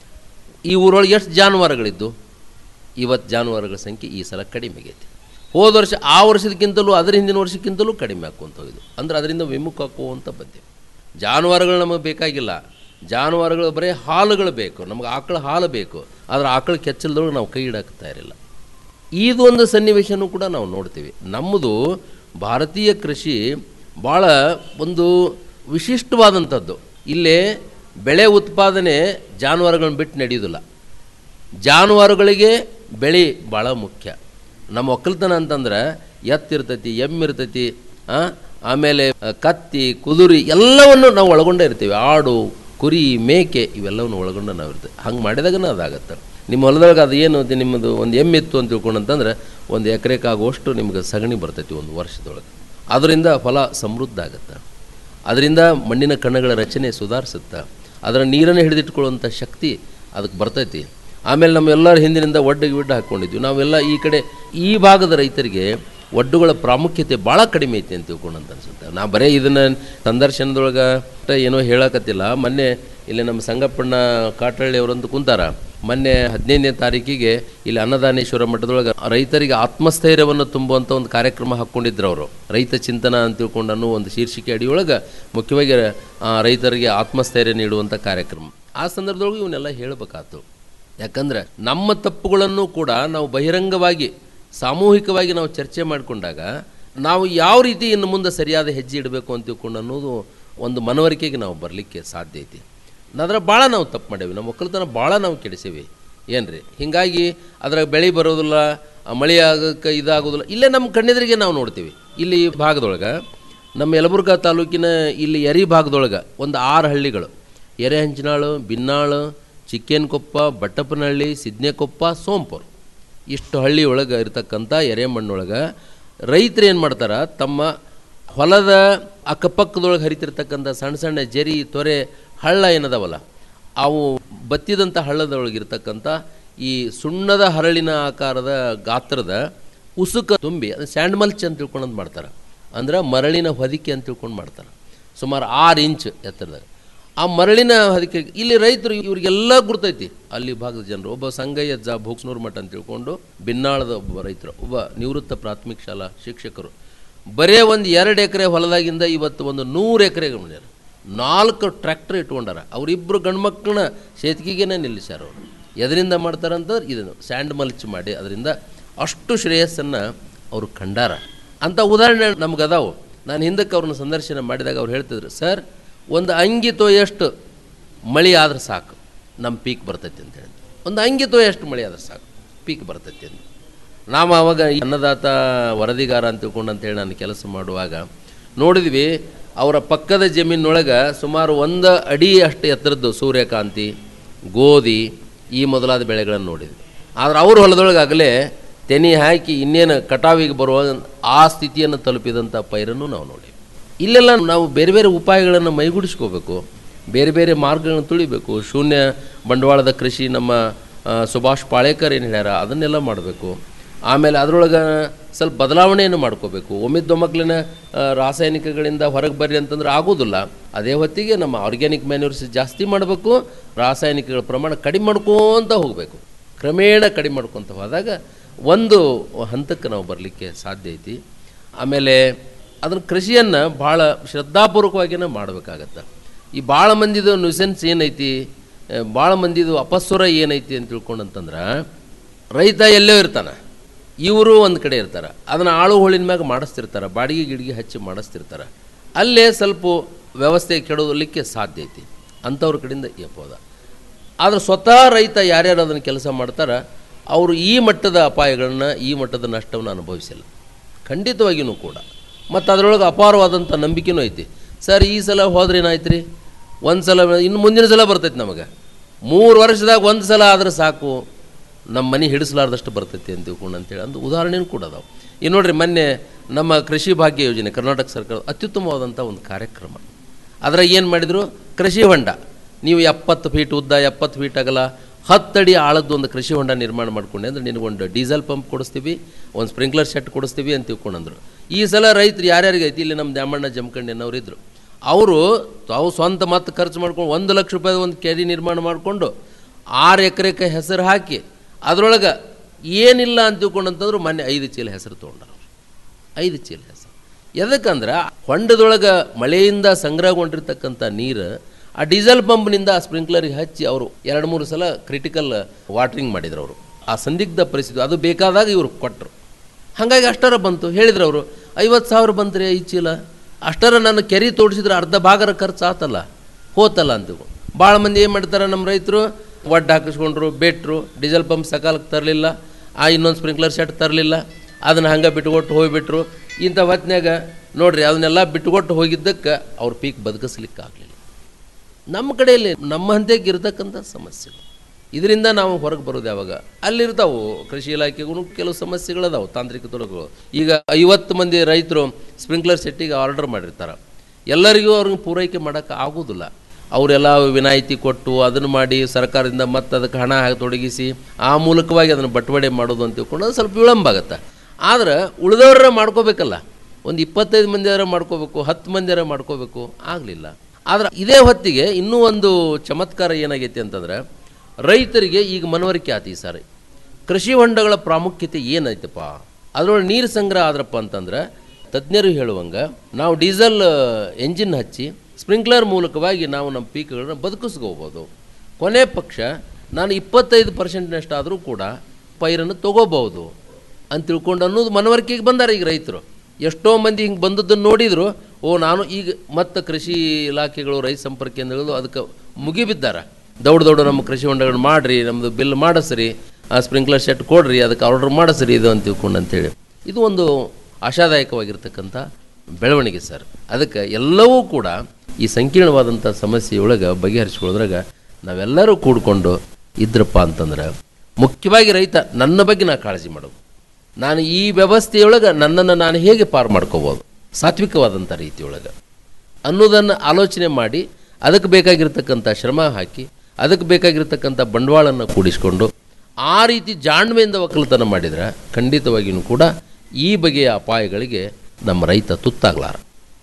ಈ ಊರೊಳಗೆ ಎಷ್ಟು ಜಾನುವಾರುಗಳಿದ್ದು ಇವತ್ತು ಜಾನುವಾರುಗಳ ಸಂಖ್ಯೆ ಈ ಸಲ ಕಡಿಮೆ ಆಗೈತಿ ಹೋದ ವರ್ಷ ಆ ವರ್ಷದಕ್ಕಿಂತಲೂ ಅದರ ಹಿಂದಿನ ವರ್ಷಕ್ಕಿಂತಲೂ ಕಡಿಮೆ ಹಾಕ್ಕೊಂತ ಹೋಗಿದ್ದು ಅಂದ್ರೆ ಅದರಿಂದ ವಿಮುಖ ಹಾಕುವಂತ ಬಂದೆವು ಜಾನುವಾರುಗಳು ನಮಗೆ ಬೇಕಾಗಿಲ್ಲ ಜಾನುವಾರುಗಳು ಬರೀ ಹಾಲುಗಳು ಬೇಕು ನಮಗೆ ಆಕಳ ಹಾಲು ಬೇಕು ಆದರೆ ಆಕಳ ಕೆಚ್ಚಲ್ದೊಳಗೆ ನಾವು ಕೈ ಇಡಾಕ್ತಾ ಇರಲಿಲ್ಲ ಇದೊಂದು ಸನ್ನಿವೇಶನೂ ಕೂಡ ನಾವು ನೋಡ್ತೀವಿ ನಮ್ಮದು ಭಾರತೀಯ ಕೃಷಿ ಭಾಳ ಒಂದು ವಿಶಿಷ್ಟವಾದಂಥದ್ದು ಇಲ್ಲೇ ಬೆಳೆ ಉತ್ಪಾದನೆ ಜಾನುವಾರುಗಳನ್ನ ಬಿಟ್ಟು ನಡೆಯೋದಿಲ್ಲ ಜಾನುವಾರುಗಳಿಗೆ ಬೆಳೆ ಭಾಳ ಮುಖ್ಯ ನಮ್ಮ ಒಕ್ಕಲ್ತನ ಅಂತಂದ್ರೆ ಎತ್ತಿರ್ತೈತಿ ಎಮ್ಮಿರ್ತೈತಿ ಆ, ಆಮೇಲೆ ಆ, ಕತ್ತಿ ಕುದುರೆ ಎಲ್ಲವನ್ನು ನಾವು ಒಳಗೊಂಡೇ ಇರ್ತೀವಿ ಆಡು ಕುರಿ ಮೇಕೆ ಇವೆಲ್ಲವನ್ನು ಒಳಗೊಂಡು ನಾವು ಇರ್ತೀವಿ ಹಂಗೆ ಮಾಡಿದಾಗನ ಅದಾಗತ್ತೆ ನಿಮ್ಮ ಹೊಲದೊಳಗೆ ಅದು ಏನು ಅದು ನಿಮ್ಮದು ಒಂದು ಎಮ್ಮೆ ಇತ್ತು ಅಂತ ತಿಳ್ಕೊಂಡಂತಂದ್ರೆ ಒಂದು ಎಕರೆಗೆ ಆಗುವಷ್ಟು ನಿಮ್ಗೆ ಸಗಣಿ ಬರ್ತೈತಿ ಒಂದು ವರ್ಷದೊಳಗೆ ಅದರಿಂದ ಫಲ ಸಮೃದ್ಧ ಆಗುತ್ತೆ ಅದರಿಂದ ಮಣ್ಣಿನ ಕಣಗಳ ರಚನೆ ಸುಧಾರಿಸುತ್ತೆ ಅದರ ನೀರನ್ನು ಹಿಡಿದಿಟ್ಕೊಳ್ಳುವಂಥ ಶಕ್ತಿ ಅದಕ್ಕೆ ಬರ್ತೈತಿ ಆಮೇಲೆ ನಮ್ಮೆಲ್ಲರ ಹಿಂದಿನಿಂದ ಒಡ್ಡಿಗೆ ವಿಡ್ಡು ಹಾಕ್ಕೊಂಡಿದ್ವಿ ನಾವೆಲ್ಲ ಈ ಕಡೆ ಈ ಭಾಗದ ರೈತರಿಗೆ ಒಡ್ಡುಗಳ ಪ್ರಾಮುಖ್ಯತೆ ಭಾಳ ಕಡಿಮೆ ಐತಿ ಅಂತ ತಿಳ್ಕೊಂಡಂತ ಅನ್ಸುತ್ತೆ ನಾ ಬರೀ ಇದನ್ನು ಸಂದರ್ಶನದೊಳಗೆ ಏನೋ ಹೇಳಕತ್ತಿಲ್ಲ ಮೊನ್ನೆ ಇಲ್ಲಿ ನಮ್ಮ ಸಂಗಪ್ಪಣ್ಣ ಕಾಟಳ್ಳಿ ಅವರಂತೂ ಕುಂತಾರ ಮೊನ್ನೆ ಹದಿನೈದನೇ ತಾರೀಕಿಗೆ ಇಲ್ಲಿ ಅನ್ನದಾನೇಶ್ವರ ಮಠದೊಳಗೆ ರೈತರಿಗೆ ಆತ್ಮಸ್ಥೈರ್ಯವನ್ನು ತುಂಬುವಂಥ ಒಂದು ಕಾರ್ಯಕ್ರಮ ಹಾಕ್ಕೊಂಡಿದ್ರು ಅವರು ರೈತ ಚಿಂತನ ಅಂತ ತಿಳ್ಕೊಂಡು ಅನ್ನೋ ಒಂದು ಶೀರ್ಷಿಕೆ ಅಡಿಯೊಳಗೆ ಮುಖ್ಯವಾಗಿ ಆ, ರೈತರಿಗೆ ಆತ್ಮಸ್ಥೈರ್ಯ ನೀಡುವಂಥ ಕಾರ್ಯಕ್ರಮ ಆ ಸಂದರ್ಭದೊಳಗೆ ಇವನ್ನೆಲ್ಲ ಹೇಳಬೇಕಾಯ್ತು ಯಾಕಂದ್ರೆ ನಮ್ಮ ತಪ್ಪುಗಳನ್ನು ಕೂಡ ನಾವು ಬಹಿರಂಗವಾಗಿ ಸಾಮೂಹಿಕವಾಗಿ ನಾವು ಚರ್ಚೆ ಮಾಡಿಕೊಂಡಾಗ ನಾವು ಯಾವ ರೀತಿ ಇನ್ನು ಮುಂದೆ ಸರಿಯಾದ ಹೆಜ್ಜೆ ಇಡಬೇಕು ಅಂತ ತಿಳ್ಕೊಂಡು ಅನ್ನೋದು ಒಂದು ಮನವರಿಕೆಗೆ ನಾವು ಬರಲಿಕ್ಕೆ ಸಾಧ್ಯ ಐತಿ ಅದ್ರ ಭಾಳ ನಾವು ತಪ್ಪು ಮಾಡೇವಿ ನಮ್ಮ ಒಕ್ಕಲ್ತನ ಭಾಳ ನಾವು ಕೆಡಿಸೇವಿ ಏನ್ರಿ ಹೀಗಾಗಿ ಅದ್ರಾಗ ಬೆಳೆ ಬರೋದಿಲ್ಲ ಆ ಮಳೆ ಆಗಕ್ಕೆ ಇದಾಗೋದಿಲ್ಲ ಇಲ್ಲೇ ನಮ್ಮ ಕಣ್ಣೆದುರಿಗೆ ನಾವು ನೋಡ್ತೀವಿ ಇಲ್ಲಿ ಈ ಭಾಗದೊಳಗೆ ನಮ್ಮ ಯಲಬುರ್ಗಾ ತಾಲೂಕಿನ ಇಲ್ಲಿ ಎರಿ ಭಾಗದೊಳಗೆ ಒಂದು ಆರು ಹಳ್ಳಿಗಳು ಎರೆಹಂಚಿನಾಳು ಬಿನ್ನಾಳು ಚಿಕ್ಕೇನಕೊಪ್ಪ ಬಟ್ಟಪ್ಪನಹಳ್ಳಿ ಸಿದ್ನೆಕೊಪ್ಪ ಸೋಂಪುರ್ ಇಷ್ಟು ಹಳ್ಳಿ ಒಳಗೆ ಇರ್ತಕ್ಕಂಥ ಎರೆಮಣ್ಣೊಳಗೆ ರೈತರು ಏನು ಮಾಡ್ತಾರೆ ತಮ್ಮ ಹೊಲದ ಅಕ್ಕಪಕ್ಕದೊಳಗೆ ಹರಿತಿರ್ತಕ್ಕಂಥ ಸಣ್ಣ ಸಣ್ಣ ಜರಿ ತೊರೆ ಹಳ್ಳ ಏನದವಲ್ಲ ಅವು ಬತ್ತಿದಂಥ ಹಳ್ಳದೊಳಗೆ ಇರ್ತಕ್ಕಂಥ ಈ ಸುಣ್ಣದ ಹರಳಿನ ಆಕಾರದ ಗಾತ್ರದ ಉಸುಕ ತುಂಬಿ ಅದು ಸ್ಯಾಂಡ್ ಮಲ್ಚ್ ಅಂತ ತಿಳ್ಕೊಂಡು ಮಾಡ್ತಾರೆ ಅಂದ್ರೆ ಮರಳಿನ ಹೊದಿಕೆ ಅಂತ ತಿಳ್ಕೊಂಡು ಮಾಡ್ತಾರೆ ಸುಮಾರು ಆರು ಇಂಚ್ ಎತ್ತರದಾಗ ಆ ಮರಳಿನ ಹೊದಿಕೆ ಇಲ್ಲಿ ರೈತರು ಇವ್ರಿಗೆಲ್ಲ ಗುರ್ತೈತಿ ಅಲ್ಲಿ ಭಾಗದ ಜನರು ಒಬ್ಬ ಸಂಗಯ್ಯ ಜಾ ಭೋಕ್ಸ್ನೂರ್ ಮಠ ಅಂತ ತಿಳ್ಕೊಂಡು ಬಿನ್ನಾಳದ ಒಬ್ಬ ರೈತರು ಒಬ್ಬ ನಿವೃತ್ತ ಪ್ರಾಥಮಿಕ ಶಾಲಾ ಶಿಕ್ಷಕರು ಬರೇ ಒಂದು ಎರಡು ಎಕರೆ ಹೊಲದಾಗಿಂದ ಇವತ್ತು ಒಂದು ನೂರು ಎಕರೆಗೆ ಮಾಡ್ಯಾರ ನಾಲ್ಕು ಟ್ರ್ಯಾಕ್ಟರ್ ಇಟ್ಕೊಂಡಾರ ಅವರಿಬ್ಬರು ಗಂಡ್ಮಕ್ಳನ್ನ ಸೇತಿಗೆಗೇನೆ ನಿಲ್ಲಿಸ್ಯಾರ ಅವರು ಎದರಿಂದ ಮಾಡ್ತಾರಂತಂದ್ರೆ ಇದನ್ನು ಸ್ಯಾಂಡ್ ಮಲ್ಚ್ ಮಾಡಿ ಅದರಿಂದ ಅಷ್ಟು ಶ್ರೇಯಸ್ಸನ್ನು ಅವರು ಕಂಡಾರ ಅಂಥ ಉದಾಹರಣೆ ನಮ್ಗೆ ಅದಾವು ನಾನು ಹಿಂದಕ್ಕೆ ಅವ್ರನ್ನ ಸಂದರ್ಶನ ಮಾಡಿದಾಗ ಅವ್ರು ಹೇಳ್ತಿದ್ರು ಸರ್ ಒಂದು ಅಂಗಿ ಎಷ್ಟು ಮಳೆ ಆದ್ರೆ ಸಾಕು ನಮ್ಮ ಪೀಕ್ ಬರ್ತೈತಿ ಅಂತ ಹೇಳಿ ಒಂದು ಅಂಗಿ ಎಷ್ಟು ಮಳೆ ಆದ್ರೆ ಸಾಕು ಪೀಕ್ ಬರ್ತೈತಿ ಅಂತ ನಾವು ಅವಾಗ ಈ ಅನ್ನದಾತ ವರದಿಗಾರ ಅಂತ ತಿಳ್ಕೊಂಡು ಅಂತೇಳಿ ನಾನು ಕೆಲಸ ಮಾಡುವಾಗ ನೋಡಿದ್ವಿ ಅವರ ಪಕ್ಕದ ಜಮೀನೊಳಗೆ ಸುಮಾರು ಒಂದು ಅಡಿ ಅಷ್ಟು ಎತ್ತರದ್ದು ಸೂರ್ಯಕಾಂತಿ ಗೋಧಿ ಈ ಮೊದಲಾದ ಬೆಳೆಗಳನ್ನು ನೋಡಿದ್ವಿ ಆದ್ರೆ ಅವ್ರ ಹೊಲದೊಳಗಾಗಲೇ ತೆನಿ ಹಾಕಿ ಇನ್ನೇನು ಕಟಾವಿಗೆ ಬರುವ ಆ ಸ್ಥಿತಿಯನ್ನು ತಲುಪಿದಂಥ ಪೈರನ್ನು ನಾವು ನೋಡಿ ಇಲ್ಲೆಲ್ಲ ನಾವು ಬೇರೆ ಬೇರೆ ಉಪಾಯಗಳನ್ನು ಮೈಗೂಡಿಸ್ಕೋಬೇಕು ಬೇರೆ ಬೇರೆ ಮಾರ್ಗಗಳನ್ನು ತುಳಿಬೇಕು ಶೂನ್ಯ ಬಂಡವಾಳದ ಕೃಷಿ ನಮ್ಮ ಆ, ಸುಭಾಷ್ ಪಾಳೇಕರ್ ಏನು ಹೇಳ್ಯಾರ ಅದನ್ನೆಲ್ಲ ಮಾಡಬೇಕು ಆಮೇಲೆ ಅದರೊಳಗೆ ಸ್ವಲ್ಪ ಬದಲಾವಣೆಯನ್ನು ಮಾಡ್ಕೋಬೇಕು ಒಮ್ಮಿದ್ದೊಮ್ಮಕ್ಲಿನ ರಾಸಾಯನಿಕಗಳಿಂದ ಹೊರಗೆ ಬರ್ರಿ ಅಂತಂದ್ರೆ ಆಗೋದಿಲ್ಲ ಅದೇ ಹೊತ್ತಿಗೆ ನಮ್ಮ ಆರ್ಗ್ಯಾನಿಕ್ ಮ್ಯಾನ್ಯೂರ್ಸ್ ಜಾಸ್ತಿ ಮಾಡಬೇಕು ರಾಸಾಯನಿಕಗಳ ಪ್ರಮಾಣ ಕಡಿಮೆ ಮಾಡ್ಕೋತ ಹೋಗಬೇಕು ಕ್ರಮೇಣ ಕಡಿಮೆ ಮಾಡ್ಕೊತ ಹೋದಾಗ ಒಂದು ಹಂತಕ್ಕೆ ನಾವು ಬರಲಿಕ್ಕೆ ಸಾಧ್ಯ ಐತಿ ಆಮೇಲೆ ಅದನ್ನ ಕೃಷಿಯನ್ನು ಭಾಳ ಶ್ರದ್ಧಾಪೂರ್ವಕವಾಗಿನೇ ಮಾಡಬೇಕಾಗತ್ತೆ ಈ ಭಾಳ ಮಂದಿದು ನ್ಯೂಸೆನ್ಸ್ ಏನೈತಿ ಭಾಳ ಮಂದಿದು ಅಪಸ್ವರ ಏನೈತಿ ಅಂತ ತಿಳ್ಕೊಂಡಂತಂದ್ರೆ ರೈತ ಎಲ್ಲೋ ಇರ್ತಾನೆ ಇವರು ಒಂದು ಕಡೆ ಇರ್ತಾರೆ ಅದನ್ನು ಆಳು ಹೋಳಿನ ಮ್ಯಾಗ ಮಾಡಿಸ್ತಿರ್ತಾರೆ ಬಾಡಿಗೆ ಗಿಡಿಗೆ ಹಚ್ಚಿ ಮಾಡಿಸ್ತಿರ್ತಾರೆ ಅಲ್ಲೇ ಸ್ವಲ್ಪ ವ್ಯವಸ್ಥೆ ಕೆಡೋದಲಿಕ್ಕೆ ಸಾಧ್ಯ ಐತಿ ಅಂಥವ್ರ ಕಡೆಯಿಂದ ಯಪ್ಪೋದ ಆದರೆ ಸ್ವತಃ ರೈತ ಯಾರ್ಯಾರು ಅದನ್ನು ಕೆಲಸ ಮಾಡ್ತಾರೆ ಅವರು ಈ ಮಟ್ಟದ ಅಪಾಯಗಳನ್ನ ಈ ಮಟ್ಟದ ನಷ್ಟವನ್ನು ಅನುಭವಿಸಿಲ್ಲ ಖಂಡಿತವಾಗಿಯೂ ಕೂಡ ಮತ್ತು ಅದರೊಳಗೆ ಅಪಾರವಾದಂಥ ನಂಬಿಕೆನೂ ಐತಿ ಸರ್ ಈ ಸಲ ಹೋದ್ರೆ ಏನಾಯ್ತು ರೀ ಒಂದು ಸಲ ಇನ್ನು ಮುಂದಿನ ಸಲ ಬರ್ತೈತೆ ನಮಗೆ ಮೂರು ವರ್ಷದಾಗ ಒಂದು ಸಲ ಆದ್ರೆ ಸಾಕು ನಮ್ಮ ಮನೆ ಹಿಡಿಸಲಾರ್ದಷ್ಟು ಬರ್ತೈತಿ ಅಂತ ತಿಳ್ಕೊಂಡು ಅಂತೇಳಿ ಅಂದು ಉದಾಹರಣೆನೂ ಕೂಡ ಅದಾವೆ ಈಗ ನೋಡ್ರಿ ಮೊನ್ನೆ ನಮ್ಮ ಕೃಷಿ ಭಾಗ್ಯ ಯೋಜನೆ ಕರ್ನಾಟಕ ಸರ್ಕಾರ ಅತ್ಯುತ್ತಮವಾದಂಥ ಒಂದು ಕಾರ್ಯಕ್ರಮ ಅದ್ರಾಗ ಏನು ಮಾಡಿದರು ಕೃಷಿ ಹೊಂಡ ನೀವು ಎಪ್ಪತ್ತು ಫೀಟ್ ಉದ್ದ ಎಪ್ಪತ್ತು ಫೀಟ್ ಅಗಲ ಹತ್ತಡಿ ಆಳದ್ದು ಒಂದು ಕೃಷಿ ಹೊಂಡ ನಿರ್ಮಾಣ ಮಾಡ್ಕೊಂಡೆ ಅಂದ್ರೆ ನಿನಗೊಂದು ಡೀಸೆಲ್ ಪಂಪ್ ಕೊಡಿಸ್ತೀವಿ ಒಂದು ಸ್ಪ್ರಿಂಕ್ಲರ್ ಸೆಟ್ ಕೊಡಿಸ್ತೀವಿ ಅಂತ ತಿಳ್ಕೊಂಡಂದ್ರು ಈ ಸಲ ರೈತರು ಯಾರ್ಯಾರಿಗೆ ಐತಿ ಇಲ್ಲಿ ನಮ್ಮ ದ್ಯಾಮಣ್ಣ ಜಮಖಂಡಿ ಅನ್ನೋರು ಇದ್ರು ಅವರು ತಾವು ಸ್ವಂತ ಮತ್ತೆ ಖರ್ಚು ಮಾಡ್ಕೊಂಡು ಒಂದು ಲಕ್ಷ ರೂಪಾಯಿ ಒಂದು ಕೆರೆ ನಿರ್ಮಾಣ ಮಾಡಿಕೊಂಡು ಆರು ಎಕರೆಗೆ ಹೆಸರು ಹಾಕಿ ಅದರೊಳಗೆ ಏನಿಲ್ಲ ಅಂತ ತಿಳ್ಕೊಂಡಂತಂದ್ರು ಮೊನ್ನೆ ಐದು ಚೀಲ ಹೆಸರು ತೊಗೊಂಡ್ರು ಐದು ಚೀಲ ಹೆಸರು ಎದಕ್ಕಂದ್ರೆ ಹೊಂಡದೊಳಗೆ ಮಳೆಯಿಂದ ಸಂಗ್ರಹಗೊಂಡಿರ್ತಕ್ಕಂಥ ನೀರು ಆ ಡೀಸೆಲ್ ಪಂಪ್ನಿಂದ ಆ ಸ್ಪ್ರಿಂಕ್ಲರಿಗೆ ಹಚ್ಚಿ ಅವರು ಎರಡು ಮೂರು ಸಲ ಕ್ರಿಟಿಕಲ್ ವಾಟ್ರಿಂಗ್ ಮಾಡಿದ್ರು ಅವರು ಆ ಸಂದಿಗ್ಧ ಪರಿಸ್ಥಿತಿ ಅದು ಬೇಕಾದಾಗ ಇವರು ಕೊಟ್ಟರು ಹಾಗಾಗಿ ಅಷ್ಟರ ಬಂತು ಹೇಳಿದ್ರು ಅವರು ಐವತ್ತು ಸಾವಿರ ಬಂತ್ರಿ ಐದು ಚೀಲ ಅಷ್ಟರ ನಾನು ಕೆರೆ ತೋಡಿಸಿದ್ರೆ ಅರ್ಧ ಭಾಗರ ಖರ್ಚು ಆತಲ್ಲ ಹೋತಲ್ಲ ಅಂತ ಭಾಳ ಮಂದಿ ಏನು ಮಾಡ್ತಾರೆ ನಮ್ಮ ರೈತರು ಒಡ್ಡು ಹಾಕಿಸ್ಕೊಂಡ್ರು ಬೆಟ್ರು ಡೀಸೆಲ್ ಪಂಪ್ ಸಕಾಲಕ್ಕೆ ತರಲಿಲ್ಲ ಆ ಇನ್ನೊಂದು ಸ್ಪ್ರಿಂಕ್ಲರ್ ಸೆಟ್ ತರಲಿಲ್ಲ ಅದನ್ನು ಹಂಗೆ ಬಿಟ್ಟುಕೊಟ್ಟು ಹೋಗಿಬಿಟ್ರು ಇಂಥ ಹೊತ್ನ್ಯಾಗ ನೋಡ್ರಿ ಅದನ್ನೆಲ್ಲ ಬಿಟ್ಟುಕೊಟ್ಟು ಹೋಗಿದ್ದಕ್ಕೆ ಅವ್ರ ಪೀಕ್ ಬದುಕಿಸ್ಲಿಕ್ಕೆ ಆಗಲಿಲ್ಲ ನಮ್ಮ ಕಡೆಯಲ್ಲಿ ನಮ್ಮ ಹಂತಕ್ಕೆ ಇರತಕ್ಕಂಥ ಸಮಸ್ಯೆಗಳು ಇದರಿಂದ ನಾವು ಹೊರಗೆ ಬರೋದು ಯಾವಾಗ ಅಲ್ಲಿರ್ತಾವು ಕೃಷಿ ಇಲಾಖೆಗೂ ಕೆಲವು ಸಮಸ್ಯೆಗಳದಾವು ತಾಂತ್ರಿಕ ತೊಡಗುಗಳು ಈಗ ಐವತ್ತು ಮಂದಿ ರೈತರು ಸ್ಪ್ರಿಂಕ್ಲರ್ ಸೆಟ್ಟಿಗೆ ಆರ್ಡರ್ ಮಾಡಿರ್ತಾರೆ ಎಲ್ಲರಿಗೂ ಅವ್ರಿಗೆ ಪೂರೈಕೆ ಮಾಡೋಕ್ಕೆ ಆಗೋದಿಲ್ಲ ಅವರೆಲ್ಲ ವಿನಾಯಿತಿ ಕೊಟ್ಟು ಅದನ್ನು ಮಾಡಿ ಸರ್ಕಾರದಿಂದ ಮತ್ತೆ ಅದಕ್ಕೆ ಹಣ ಹಾಕಿ ತೊಡಗಿಸಿ ಆ ಮೂಲಕವಾಗಿ ಅದನ್ನು ಬಟವಾಡೆ ಮಾಡೋದು ಅಂತ ತಿಳ್ಕೊಂಡು ಅದು ಸ್ವಲ್ಪ ವಿಳಂಬ ಆಗುತ್ತೆ ಆದ್ರೆ ಉಳಿದವರ ಮಾಡ್ಕೋಬೇಕಲ್ಲ ಒಂದು ಇಪ್ಪತ್ತೈದು ಮಂದಿಯಾರ ಮಾಡ್ಕೋಬೇಕು ಹತ್ತು ಮಂದಿಯಾರ ಮಾಡ್ಕೋಬೇಕು ಆಗಲಿಲ್ಲ ಆದ್ರೆ ಇದೇ ಹೊತ್ತಿಗೆ ಇನ್ನೂ ಒಂದು ಚಮತ್ಕಾರ ಏನಾಗೈತಿ ಅಂತಂದ್ರೆ ರೈತರಿಗೆ ಈಗ ಮನವರಿಕೆ ಆತಿ ಈ ಸಾರಿ ಕೃಷಿ ಹೊಂಡಗಳ ಪ್ರಾಮುಖ್ಯತೆ ಏನೈತಪ್ಪ ಅದರೊಳಗೆ ನೀರು ಸಂಗ್ರಹ ಆದ್ರಪ್ಪ ಅಂತಂದ್ರೆ ತಜ್ಞರು ಹೇಳುವಂಗೆ ನಾವು ಡೀಸೆಲ್ ಎಂಜಿನ್ ಹಚ್ಚಿ ಸ್ಪ್ರಿಂಕ್ಲರ್ ಮೂಲಕವಾಗಿ ನಾವು ನಮ್ಮ ಪೀಕ್ಗಳನ್ನ ಬದುಕಿಸ್ಕೋಬೋದು ಕೊನೆ ಪಕ್ಷ ನಾನು ಇಪ್ಪತ್ತೈದು ಪರ್ಸೆಂಟ್ನಷ್ಟಾದರೂ ಕೂಡ ಪೈರನ್ನು ತಗೋಬಹುದು ಅಂತ ತಿಳ್ಕೊಂಡು ಅನ್ನೋದು ಮನವರಿಕೆಗೆ ಬಂದಾರೆ ಈಗ ರೈತರು ಎಷ್ಟೋ ಮಂದಿ ಹಿಂಗೆ ಬಂದದ್ದನ್ನು ನೋಡಿದ್ರು ಓ ನಾನು ಈಗ ಮತ್ತೆ ಕೃಷಿ ಇಲಾಖೆಗಳು ರೈತ ಸಂಪರ್ಕ ಕೇಂದ್ರಗಳು ಅದಕ್ಕೆ ಮುಗಿಬಿದ್ದಾರೆ ದೌಡ್ ದೌಡ್ ನಮ್ಮ ಕೃಷಿ ಹೊಂಡಗಳನ್ನ ಮಾಡಿರಿ ನಮ್ಮದು ಬಿಲ್ ಮಾಡಿಸ್ರಿ ಆ ಸ್ಪ್ರಿಂಕ್ಲರ್ ಸೆಟ್ ಕೊಡ್ರಿ ಅದಕ್ಕೆ ಆರ್ಡರ್ ಮಾಡಿಸ್ರಿ ಇದು ಅಂತ ತಿಳ್ಕೊಂಡು ಅಂತೇಳಿ ಇದು ಒಂದು ಆಶಾದಾಯಕವಾಗಿರ್ತಕ್ಕಂಥ ಬೆಳವಣಿಗೆ ಸರ್ ಅದಕ್ಕೆ ಎಲ್ಲವೂ ಕೂಡ ಈ ಸಂಕೀರ್ಣವಾದಂಥ ಸಮಸ್ಯೆಯೊಳಗೆ ಬಗೆಹರಿಸ್ಕೊಳ್ಳೋದ್ರಾಗ ನಾವೆಲ್ಲರೂ ಕೂಡ್ಕೊಂಡು ಇದ್ರಪ್ಪ ಅಂತಂದ್ರೆ ಮುಖ್ಯವಾಗಿ ರೈತ ನನ್ನ ಬಗ್ಗೆ ನಾ ಕಾಳಜಿ ಮಾಡೋದು ನಾನು ಈ ವ್ಯವಸ್ಥೆಯೊಳಗೆ ನನ್ನನ್ನು ನಾನು ಹೇಗೆ ಪಾರು ಮಾಡ್ಕೋಬೋದು ಸಾತ್ವಿಕವಾದಂಥ ರೀತಿಯೊಳಗೆ ಅನ್ನೋದನ್ನು ಆಲೋಚನೆ ಮಾಡಿ ಅದಕ್ಕೆ ಬೇಕಾಗಿರ್ತಕ್ಕಂಥ ಶ್ರಮ ಹಾಕಿ ಅದಕ್ಕೆ ಬೇಕಾಗಿರ್ತಕ್ಕಂಥ ಬಂಡವಾಳನ್ನು ಕೂಡಿಸ್ಕೊಂಡು ಆ ರೀತಿ ಜಾಣ್ಮೆಯಿಂದ ಒಕ್ಕಲತನ ಮಾಡಿದರೆ ಖಂಡಿತವಾಗಿಯೂ ಕೂಡ ಈ ಬಗೆಯ ಅಪಾಯಗಳಿಗೆ ನಮ್ಮ ರೈತ ತುತ್ತಾಗಲಾರ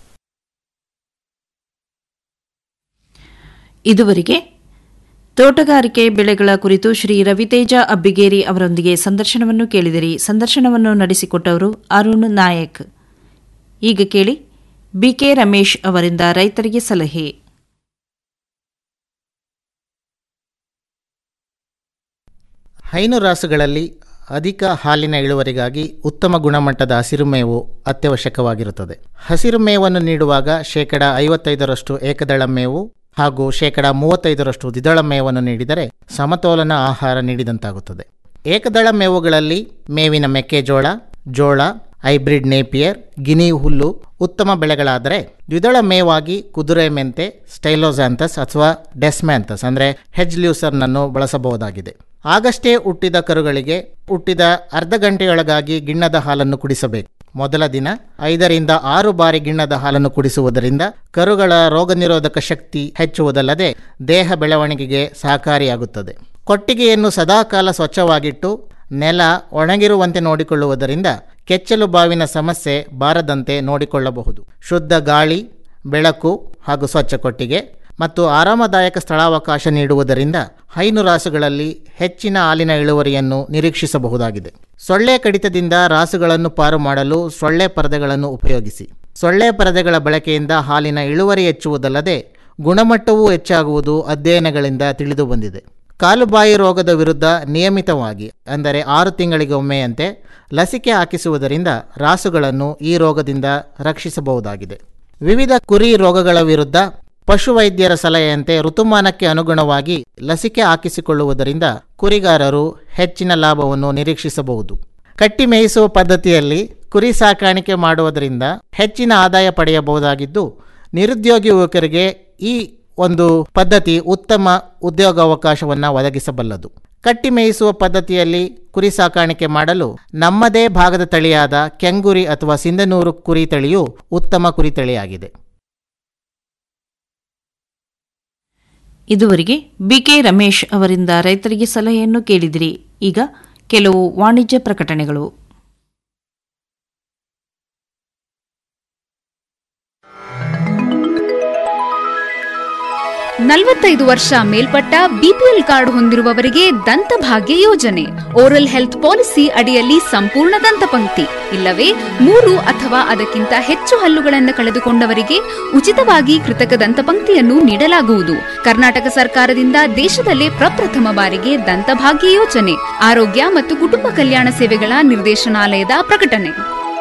ಇದುವರೆಗೆ ತೋಟಗಾರಿಕೆ ಬೆಳೆಗಳ ಕುರಿತು ಶ್ರೀ ರವಿತೇಜ ಅಬ್ಬಿಗೇರಿ ಅವರೊಂದಿಗೆ ಸಂದರ್ಶನವನ್ನು ಕೇಳಿದಿರಿ ಸಂದರ್ಶನವನ್ನು ನಡೆಸಿಕೊಟ್ಟವರು ಅರುಣ್ ನಾಯಕ್ ಈಗ ಕೇಳಿ ಬಿಕೆ ರಮೇಶ್ ಅವರಿಂದ ರೈತರಿಗೆ ಸಲಹೆ ಹೈನು ರಾಸುಗಳಲ್ಲಿ ಅಧಿಕ ಹಾಲಿನ ಇಳುವರಿಗಾಗಿ ಉತ್ತಮ ಗುಣಮಟ್ಟದ ಹಸಿರು ಮೇವು ಅತ್ಯವಶ್ಯಕವಾಗಿರುತ್ತದೆ ಹಸಿರು ಮೇವನ್ನು ನೀಡುವಾಗ ಶೇಕಡ ಐವತ್ತೈದರಷ್ಟು ಏಕದಳ ಮೇವು ಹಾಗೂ ಶೇಕಡ ಮೂವತ್ತೈದರಷ್ಟು ದ್ವಿದಳ ಮೇವನ್ನು ನೀಡಿದರೆ ಸಮತೋಲನ ಆಹಾರ ನೀಡಿದಂತಾಗುತ್ತದೆ ಏಕದಳ ಮೇವುಗಳಲ್ಲಿ ಮೇವಿನ ಮೆಕ್ಕೆಜೋಳ ಜೋಳ ಹೈಬ್ರಿಡ್ ನೇಪಿಯರ್ ಗಿನಿ ಹುಲ್ಲು ಉತ್ತಮ ಬೆಳೆಗಳಾದರೆ ದ್ವಿದಳ ಮೇವಾಗಿ ಕುದುರೆ ಮೆಂತೆ ಸ್ಟೈಲೋಝಾಂಥಸ್ ಅಥವಾ ಡೆಸ್ಮ್ಯಾಂಥಸ್ ಅಂದರೆ ಹೆಜ್ ಲ್ಯೂಸರ್ನನ್ನು ಬಳಸಬಹುದಾಗಿದೆ ಆಗಷ್ಟೇ ಹುಟ್ಟಿದ ಕರುಗಳಿಗೆ ಹುಟ್ಟಿದ ಅರ್ಧ ಗಂಟೆಯೊಳಗಾಗಿ ಗಿಣ್ಣದ ಹಾಲನ್ನು ಕುಡಿಸಬೇಕು ಮೊದಲ ದಿನ ಐದರಿಂದ ಆರು ಬಾರಿ ಗಿಣ್ಣದ ಹಾಲನ್ನು ಕುಡಿಸುವುದರಿಂದ ಕರುಗಳ ರೋಗನಿರೋಧಕ ಶಕ್ತಿ ಹೆಚ್ಚುವುದಲ್ಲದೆ ದೇಹ ಬೆಳವಣಿಗೆಗೆ ಸಹಕಾರಿಯಾಗುತ್ತದೆ ಕೊಟ್ಟಿಗೆಯನ್ನು ಸದಾಕಾಲ ಸ್ವಚ್ಛವಾಗಿಟ್ಟು ನೆಲ ಒಣಗಿರುವಂತೆ ನೋಡಿಕೊಳ್ಳುವುದರಿಂದ ಕೆಚ್ಚಲು ಬಾವಿನ ಸಮಸ್ಯೆ ಬಾರದಂತೆ ನೋಡಿಕೊಳ್ಳಬಹುದು ಶುದ್ಧ ಗಾಳಿ ಬೆಳಕು ಹಾಗೂ ಸ್ವಚ್ಛ ಕೊಟ್ಟಿಗೆ ಮತ್ತು ಆರಾಮದಾಯಕ ಸ್ಥಳಾವಕಾಶ ನೀಡುವುದರಿಂದ ಹೈನು ರಾಸುಗಳಲ್ಲಿ ಹೆಚ್ಚಿನ ಹಾಲಿನ ಇಳುವರಿಯನ್ನು ನಿರೀಕ್ಷಿಸಬಹುದಾಗಿದೆ ಸೊಳ್ಳೆ ಕಡಿತದಿಂದ ರಾಸುಗಳನ್ನು ಪಾರು ಮಾಡಲು ಸೊಳ್ಳೆ ಪರದೆಗಳನ್ನು ಉಪಯೋಗಿಸಿ ಸೊಳ್ಳೆ ಪರದೆಗಳ ಬಳಕೆಯಿಂದ ಹಾಲಿನ ಇಳುವರಿ ಹೆಚ್ಚುವುದಲ್ಲದೆ ಗುಣಮಟ್ಟವೂ ಹೆಚ್ಚಾಗುವುದು ಅಧ್ಯಯನಗಳಿಂದ ತಿಳಿದು ಬಂದಿದೆ ಕಾಲುಬಾಯಿ ರೋಗದ ವಿರುದ್ಧ ನಿಯಮಿತವಾಗಿ ಅಂದರೆ ಆರು ತಿಂಗಳಿಗೊಮ್ಮೆಯಂತೆ ಲಸಿಕೆ ಹಾಕಿಸುವುದರಿಂದ ರಾಸುಗಳನ್ನು ಈ ರೋಗದಿಂದ ರಕ್ಷಿಸಬಹುದಾಗಿದೆ ವಿವಿಧ ಕುರಿ ರೋಗಗಳ ವಿರುದ್ಧ ಪಶುವೈದ್ಯರ ಸಲಹೆಯಂತೆ ಋತುಮಾನಕ್ಕೆ ಅನುಗುಣವಾಗಿ ಲಸಿಕೆ ಹಾಕಿಸಿಕೊಳ್ಳುವುದರಿಂದ ಕುರಿಗಾರರು ಹೆಚ್ಚಿನ ಲಾಭವನ್ನು ನಿರೀಕ್ಷಿಸಬಹುದು ಕಟ್ಟಿ ಮೇಯಿಸುವ ಪದ್ಧತಿಯಲ್ಲಿ ಕುರಿ ಸಾಕಾಣಿಕೆ ಮಾಡುವುದರಿಂದ ಹೆಚ್ಚಿನ ಆದಾಯ ಪಡೆಯಬಹುದಾಗಿದ್ದು ನಿರುದ್ಯೋಗಿ ಯುವಕರಿಗೆ ಈ ಒಂದು ಪದ್ಧತಿ ಉತ್ತಮ ಉದ್ಯೋಗಾವಕಾಶವನ್ನು ಒದಗಿಸಬಲ್ಲದು ಕಟ್ಟಿ ಮೇಯಿಸುವ ಪದ್ಧತಿಯಲ್ಲಿ ಕುರಿ ಸಾಕಾಣಿಕೆ ಮಾಡಲು ನಮ್ಮದೇ ಭಾಗದ ತಳಿಯಾದ ಕೆಂಗುರಿ ಅಥವಾ ಸಿಂಧನೂರು ಕುರಿ ತಳಿಯು ಉತ್ತಮ ಕುರಿ ತಳಿಯಾಗಿದೆ ಇದುವರೆಗೆ ಬಿಕೆ ರಮೇಶ್ ಅವರಿಂದ ರೈತರಿಗೆ ಸಲಹೆಯನ್ನು ಕೇಳಿದಿರಿ ಈಗ ಕೆಲವು ವಾಣಿಜ್ಯ ಪ್ರಕಟಣೆಗಳು ನಲವತ್ತೈದು ವರ್ಷ ಮೇಲ್ಪಟ್ಟ ಬಿಪಿಎಲ್ ಕಾರ್ಡ್ ಹೊಂದಿರುವವರಿಗೆ ದಂತಭಾಗ್ಯ ಯೋಜನೆ ಓರಲ್ ಹೆಲ್ತ್ ಪಾಲಿಸಿ ಅಡಿಯಲ್ಲಿ ಸಂಪೂರ್ಣ ದಂತಪಂಕ್ತಿ ಇಲ್ಲವೇ ಮೂರು ಅಥವಾ ಅದಕ್ಕಿಂತ ಹೆಚ್ಚು ಹಲ್ಲುಗಳನ್ನು ಕಳೆದುಕೊಂಡವರಿಗೆ ಉಚಿತವಾಗಿ ಕೃತಕ ದಂತಪಂಕ್ತಿಯನ್ನು ನೀಡಲಾಗುವುದು ಕರ್ನಾಟಕ ಸರ್ಕಾರದಿಂದ ದೇಶದಲ್ಲೇ ಪ್ರಪ್ರಥಮ ಬಾರಿಗೆ ದಂತಭಾಗ್ಯ ಯೋಜನೆ ಆರೋಗ್ಯ ಮತ್ತು ಕುಟುಂಬ ಕಲ್ಯಾಣ ಸೇವೆಗಳ ನಿರ್ದೇಶನಾಲಯದ ಪ್ರಕಟಣೆ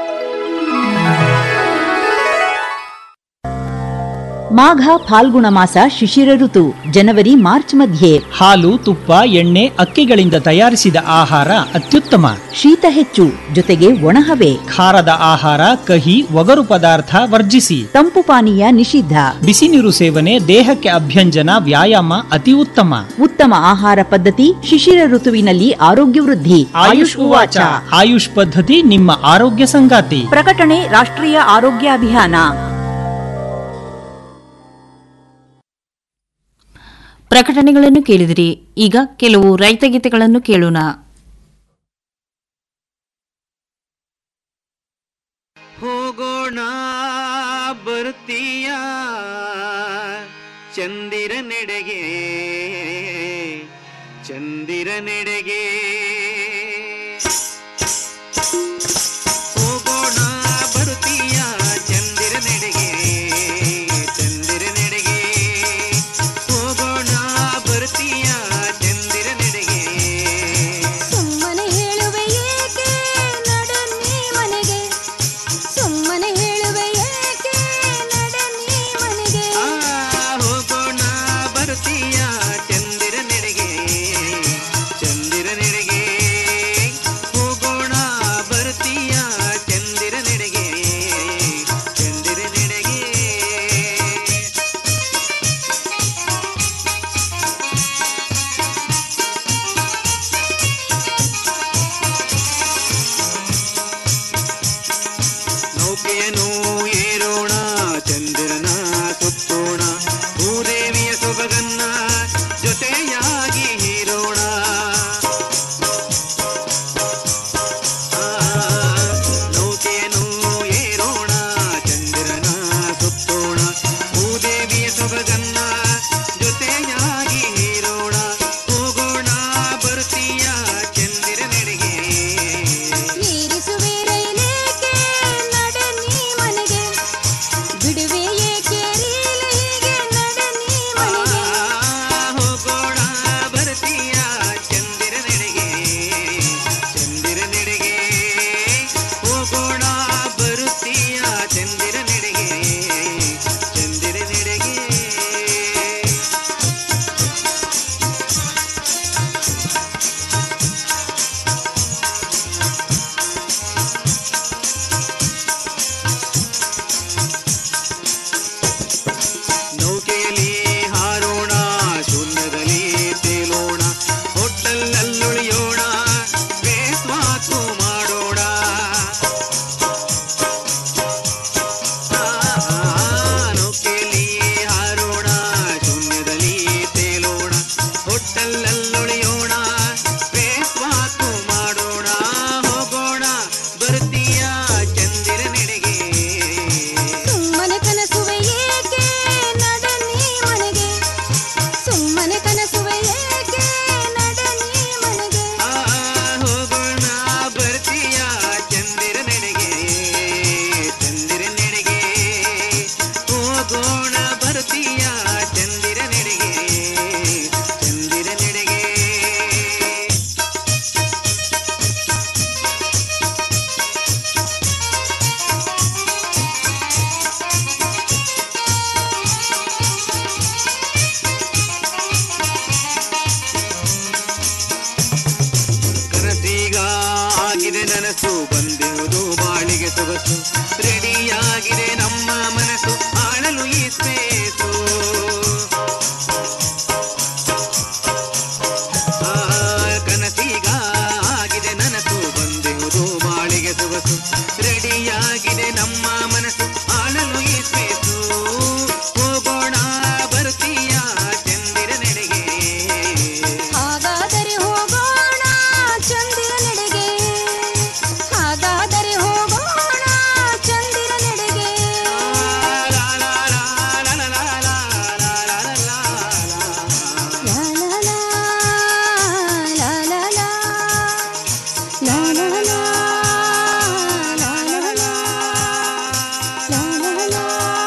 ಮಾಘ ಫಾಲ್ಗುಣ ಮಾಸ ಶಿಶಿರ ಋತು ಜನವರಿ ಮಾರ್ಚ್ ಮಧ್ಯೆ ಹಾಲು ತುಪ್ಪ ಎಣ್ಣೆ ಅಕ್ಕಿಗಳಿಂದ ತಯಾರಿಸಿದ ಆಹಾರ ಅತ್ಯುತ್ತಮ ಶೀತ ಹೆಚ್ಚು ಜೊತೆಗೆ ಒಣಹವೆ ಖಾರದ ಆಹಾರ ಕಹಿ ಒಗರು ಪದಾರ್ಥ ವರ್ಜಿಸಿ ತಂಪು ಪಾನೀಯ ನಿಷಿದ್ಧ ಬಿಸಿ ನೀರು ಸೇವನೆ ದೇಹಕ್ಕೆ ಅಭ್ಯಂಜನ ವ್ಯಾಯಾಮ ಅತಿ ಉತ್ತಮ ಉತ್ತಮ ಆಹಾರ ಪದ್ಧತಿ ಶಿಶಿರ ಋತುವಿನಲ್ಲಿ ಆರೋಗ್ಯ ವೃದ್ಧಿ ಆಯುಷ್ ಉವಾಚ ಆಯುಷ್ ಪದ್ಧತಿ ನಿಮ್ಮ ಆರೋಗ್ಯ ಸಂಗಾತಿ ಪ್ರಕಟಣೆ ರಾಷ್ಟ್ರೀಯ ಆರೋಗ್ಯ ಅಭಿಯಾನ ಪ್ರಕಟಣೆಗಳನ್ನು ಕೇಳಿದಿರಿ ಈಗ ಕೆಲವು ರೈತ ಗೀತೆಗಳನ್ನು ಕೇಳೋಣ ಹೋಗೋಣ ಬರ್ತೀಯ ಚಂದಿರ ನೆಡೆಗೆ ಚಂದಿರ ನೆಡೆಗೆ ಹೋಗೋಣ ಬರುತ್ತೀಯ ಚಂದಿರ ನೆಡೆಗೆ ಚಂದಿರ ನೆಡೆಗೆ ಹೋಗೋಣ ಬರ್ತೀಯ ಚಂದಿರ ನೆಡೆಗೆ ಸುಮ್ಮನೆ ಹೇಳುವೆ ಏಕೆ ನಡೆ ನೀ ಮನೆಗೆ ಸುಮ್ಮನೆ ಹೇಳುವೆ ಏಕೆ ನಡೆ ನೀ ಮನೆಗೆ ಆ, ಹೋಗೋಣ ಬರ್ತೀಯ ಚಂದಿರ ನೆಡೆಗೆ ಚಂದಿರ ನೆಡೆಗೆ ಹೋಗೋಣ ಬರ್ತೀಯ ಚಂದಿರ ನೆಡೆಗೆ ಚಂದಿರ ನೆಡೆಗೆ ನೌಕೆಯನ್ನು ಏರೋಣ ಚಂದಿರನ ಸುತ್ತೋಣ ಭೂದೇವಿಯ ಸೊಬಗನ್ನ ಜೊತೆಯಾಗಿ ಹೀರೋಣ ಆ, ನೌಕೆಯನ್ನು ಏರೋಣ ಚಂದಿರನ ಸುತ್ತೋಣ ಭೂದೇವಿಯ ಸೊಬಗನ್ನ ಜೊತೆಯಾಗಿ ಹೀರೋಣ ಹೋಗೋಣ ಬರ್ತೀಯ ಚಂದಿರ ನೆಡೆಗೆ ಮೀರಿಸುವೆ ರೈಲೇಕೆ ನಡೆ ನೀ ಮನೆಗೆ ಬಿಡುವೆ ಏಕೆ ರೀಲೆಗೆ ನಡೆ ನೀ ಮನೆಗೆ ಹೋಗೋಣ ಬರ್ತೀಯ ಚಂದಿರ ನೆಡೆಗೆ ಚಂದಿರ ನೆಡೆಗೆ ಹೋಗೋಣ ಬರುತ್ತೀಯ ಚಂದಿರ ನೆಡೆಗೆ ಚಂದಿರ ನೆಡೆಗೆ ಸೊಗಸು ರೆಡಿಯಾಗಿದೆ ನಮ್ಮ ಮನಸ್ಸು ಆಳಲು ಈ ಸ್ಪೇಸು ಆ, ಕನಸೀಗ ಆಗಿದೆ ನನಸು ಬಂದೆಹುದು ಬಾಳಿಗೆ ಸೊಗಸು ರೆಡಿಯಾಗಿದೆ ನಮ್ಮ ಮನಸ್ಸು ಆಳಲು ಈ ಸ್ಪೇಸು ಹೋಗೋಣ ಬರ್ತೀಯ ಚಂದಿರ ನೆಡೆಗೆ ಹಾಗಾದರೆ ಹೋಗೋಣ ಚಂದಿರ ನೆಡೆಗೆ ಹಾಗಾದರೆ ಹೋಗೋಣ ಚಂದಿರ ನೆಡೆಗೆ ಲಾ ಲಾ ಲಾ, ಲಾ ಲಾ ಲಾ, ಲಾ ಲಾ ಲಾ, ಲಾ ಲಾ ಲಾ, ಲಾ ಲಾ ಲಾ.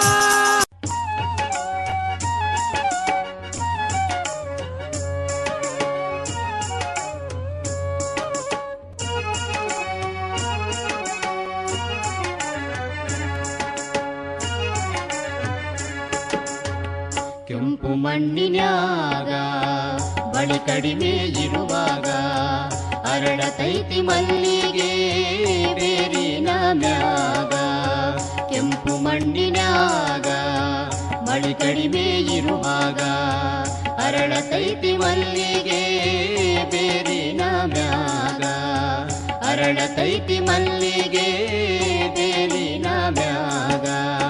ಕೆಂಪು ಮಣ್ಣಿನ್ಯಾಗ ಬಳಿ ಕಡಿಮೆ ಇರುವಾಗ ಅರಳತೈತಿ ಮಲ್ಲಿಗೆ ಬೇರಿನ ಮ್ಯಾಗ ಕೆಂಪು ಮಣ್ಣಿನ್ಯಾಗ ಮಳಿ ಕಡಿಮೆ ಇರುವಾಗ ಅರಳತೈತಿ ಮಲ್ಲಿಗೆ ಬೇರಿನ ಮ್ಯಾಗ ಅರಳತೈತಿ ಮಲ್ಲಿಗೆ ಬೇರಿನ ಮ್ಯಾಗ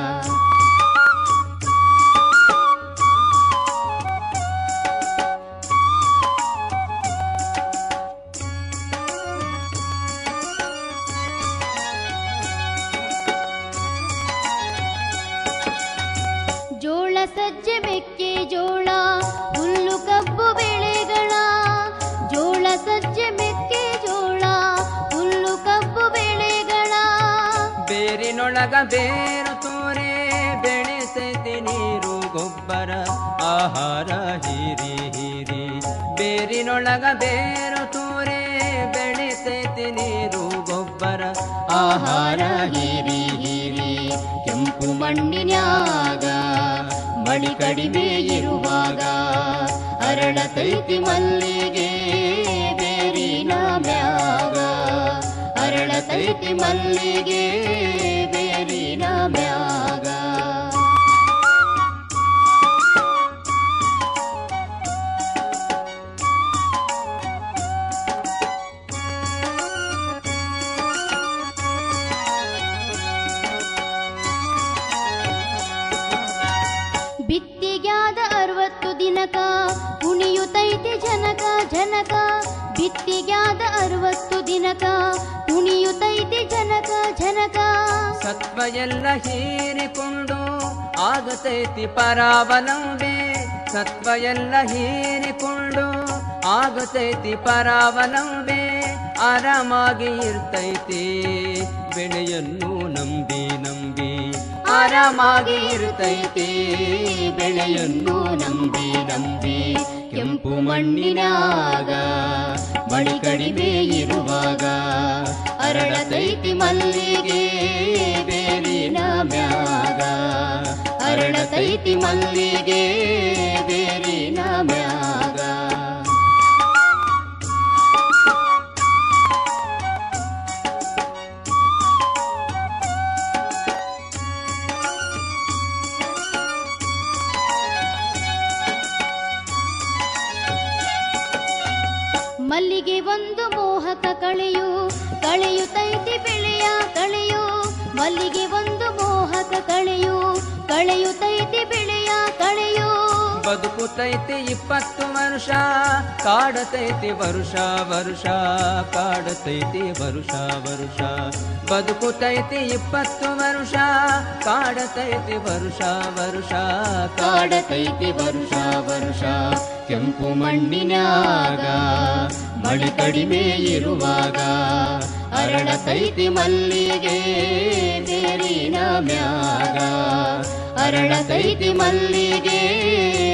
ಜೋಳ ಸಜ್ಜೆ ಮೆಕ್ಕೆ ಜೋಳ ಹುಲ್ಲು ಕಬ್ಬು ಬೆಳೆಗಳ ಜೋಳ ಸಜ್ಜೆ ಮೆಕ್ಕೆ ಜೋಳ ಹುಲ್ಲು ಕಬ್ಬು ಬೆಳೆಗಳ ಬೇರಿನೊಳಗ ಬೇರು ತೋರೆ ಬೆಳೆಸೈತಿ ನೀರು ಗೊಬ್ಬರ ಆಹಾರ ಹೀರಿ ಹೀರಿ ಬೇರಿನೊಳಗ ಬೇರು ತೋರೆ ಬೆಳೆಸೈತಿ ನೀರು ಗೊಬ್ಬರ ಆಹಾರ ಹೀರಿ ಹೀರಿ ಕೆಂಪು ಮಣ್ಣಿನ್ಯಾಗ ಮಳಿ ಕಡಿಮೆ ಇರುವಾಗ ಅರಳತೈತಿ ಮಲ್ಲಿಗೆ ಬೇರಿನ ಮ್ಯಾಗ ಅರಳತೈತಿ ಮಲ್ಲಿಗೆ ಬೇರಿನ ಮ್ಯಾಗ ಬಿತ್ತಿಗ್ಯಾದ ಅರವತ್ತು ದಿನಕ ಕುಣಿಯುತ್ತೈತಿ ಜನಕ ಜನಕ ಬಿತ್ತಿಗ್ಯಾದ ಅರವತ್ತು ದಿನಕ ಕುಣಿಯುತ್ತೈತಿ ಜನಕ ಜನಕ ಸತ್ವ ಎಲ್ಲ ಹೀರಿಕೊಂಡು ಆಗತೈತಿ ಪರಾವಲಂಬೆ ಸತ್ವ ಎಲ್ಲ ಹೀರಿಕೊಂಡು ಆಗತೈತಿ ಪರಾವಲಂಬೆ ಆರಾಮಾಗಿ ಇರ್ತೈತಿ ಬೆಳೆಯನ್ನು ನಂಬಿ ನಂಬಿ ಆರಾಮಾಗಿ ಇರ್ತೈತಿ ಬೆಳೆಯನ್ನು ನಂಬಿ ನಂಬಿ ಕೆಂಪು ಮಣ್ಣಿನಾಗ ಮಳಿ ಕಡಿಮೆ ಇರುವಾಗ ಅರಳತೈತಿ ಮಲ್ಲಿಗೆ ಬೇರಿನ ಮ್ಯಾಗ ಅರಳತೈತಿ ಮಲ್ಲಿಗೆ ಬೇರಿನ ಮ್ಯಾಗ ಮಲ್ಲಿಗೆ ಒಂದು ಮೋಹಕ ಕಳೆಯು ಕಳೆಯುತ್ತೈತಿ ಬೆಳೆಯ ಕಳೆಯು ಮಲ್ಲಿಗೆ ಒಂದು ಮೋಹಕ ಕಳೆಯು ಕಳೆಯುತ್ತೈತಿ ಬೆಳೆಯ ಕಳೆಯು ಬದುಕುತೈತಿ ಇಪ್ಪತ್ತು ವರ್ಷ ಕಾಡತೈತಿ ವರುಷ ವರುಷ ಕಾಡತೈತಿ ವರುಷ ವರುಷ ಬದುಕುತೈತಿ ಇಪ್ಪತ್ತು ವರ್ಷ ಕಾಡತೈತಿ ವರುಷ ವರುಷ ಕಾಡತೈತಿ ವರುಷ ವರುಷ ಕೆಂಪು ಮಣ್ಣಿನ್ಯಾಗ ಮಳಿ ಕಡಿಮೆ ಇರುವಾಗ ಅರಳತೈತಿ ಮಲ್ಲಿಗೆ ಬೇರಿನ ಮ್ಯಾಗ ಅರಳತೈತಿ ಮಲ್ಲಿಗೆ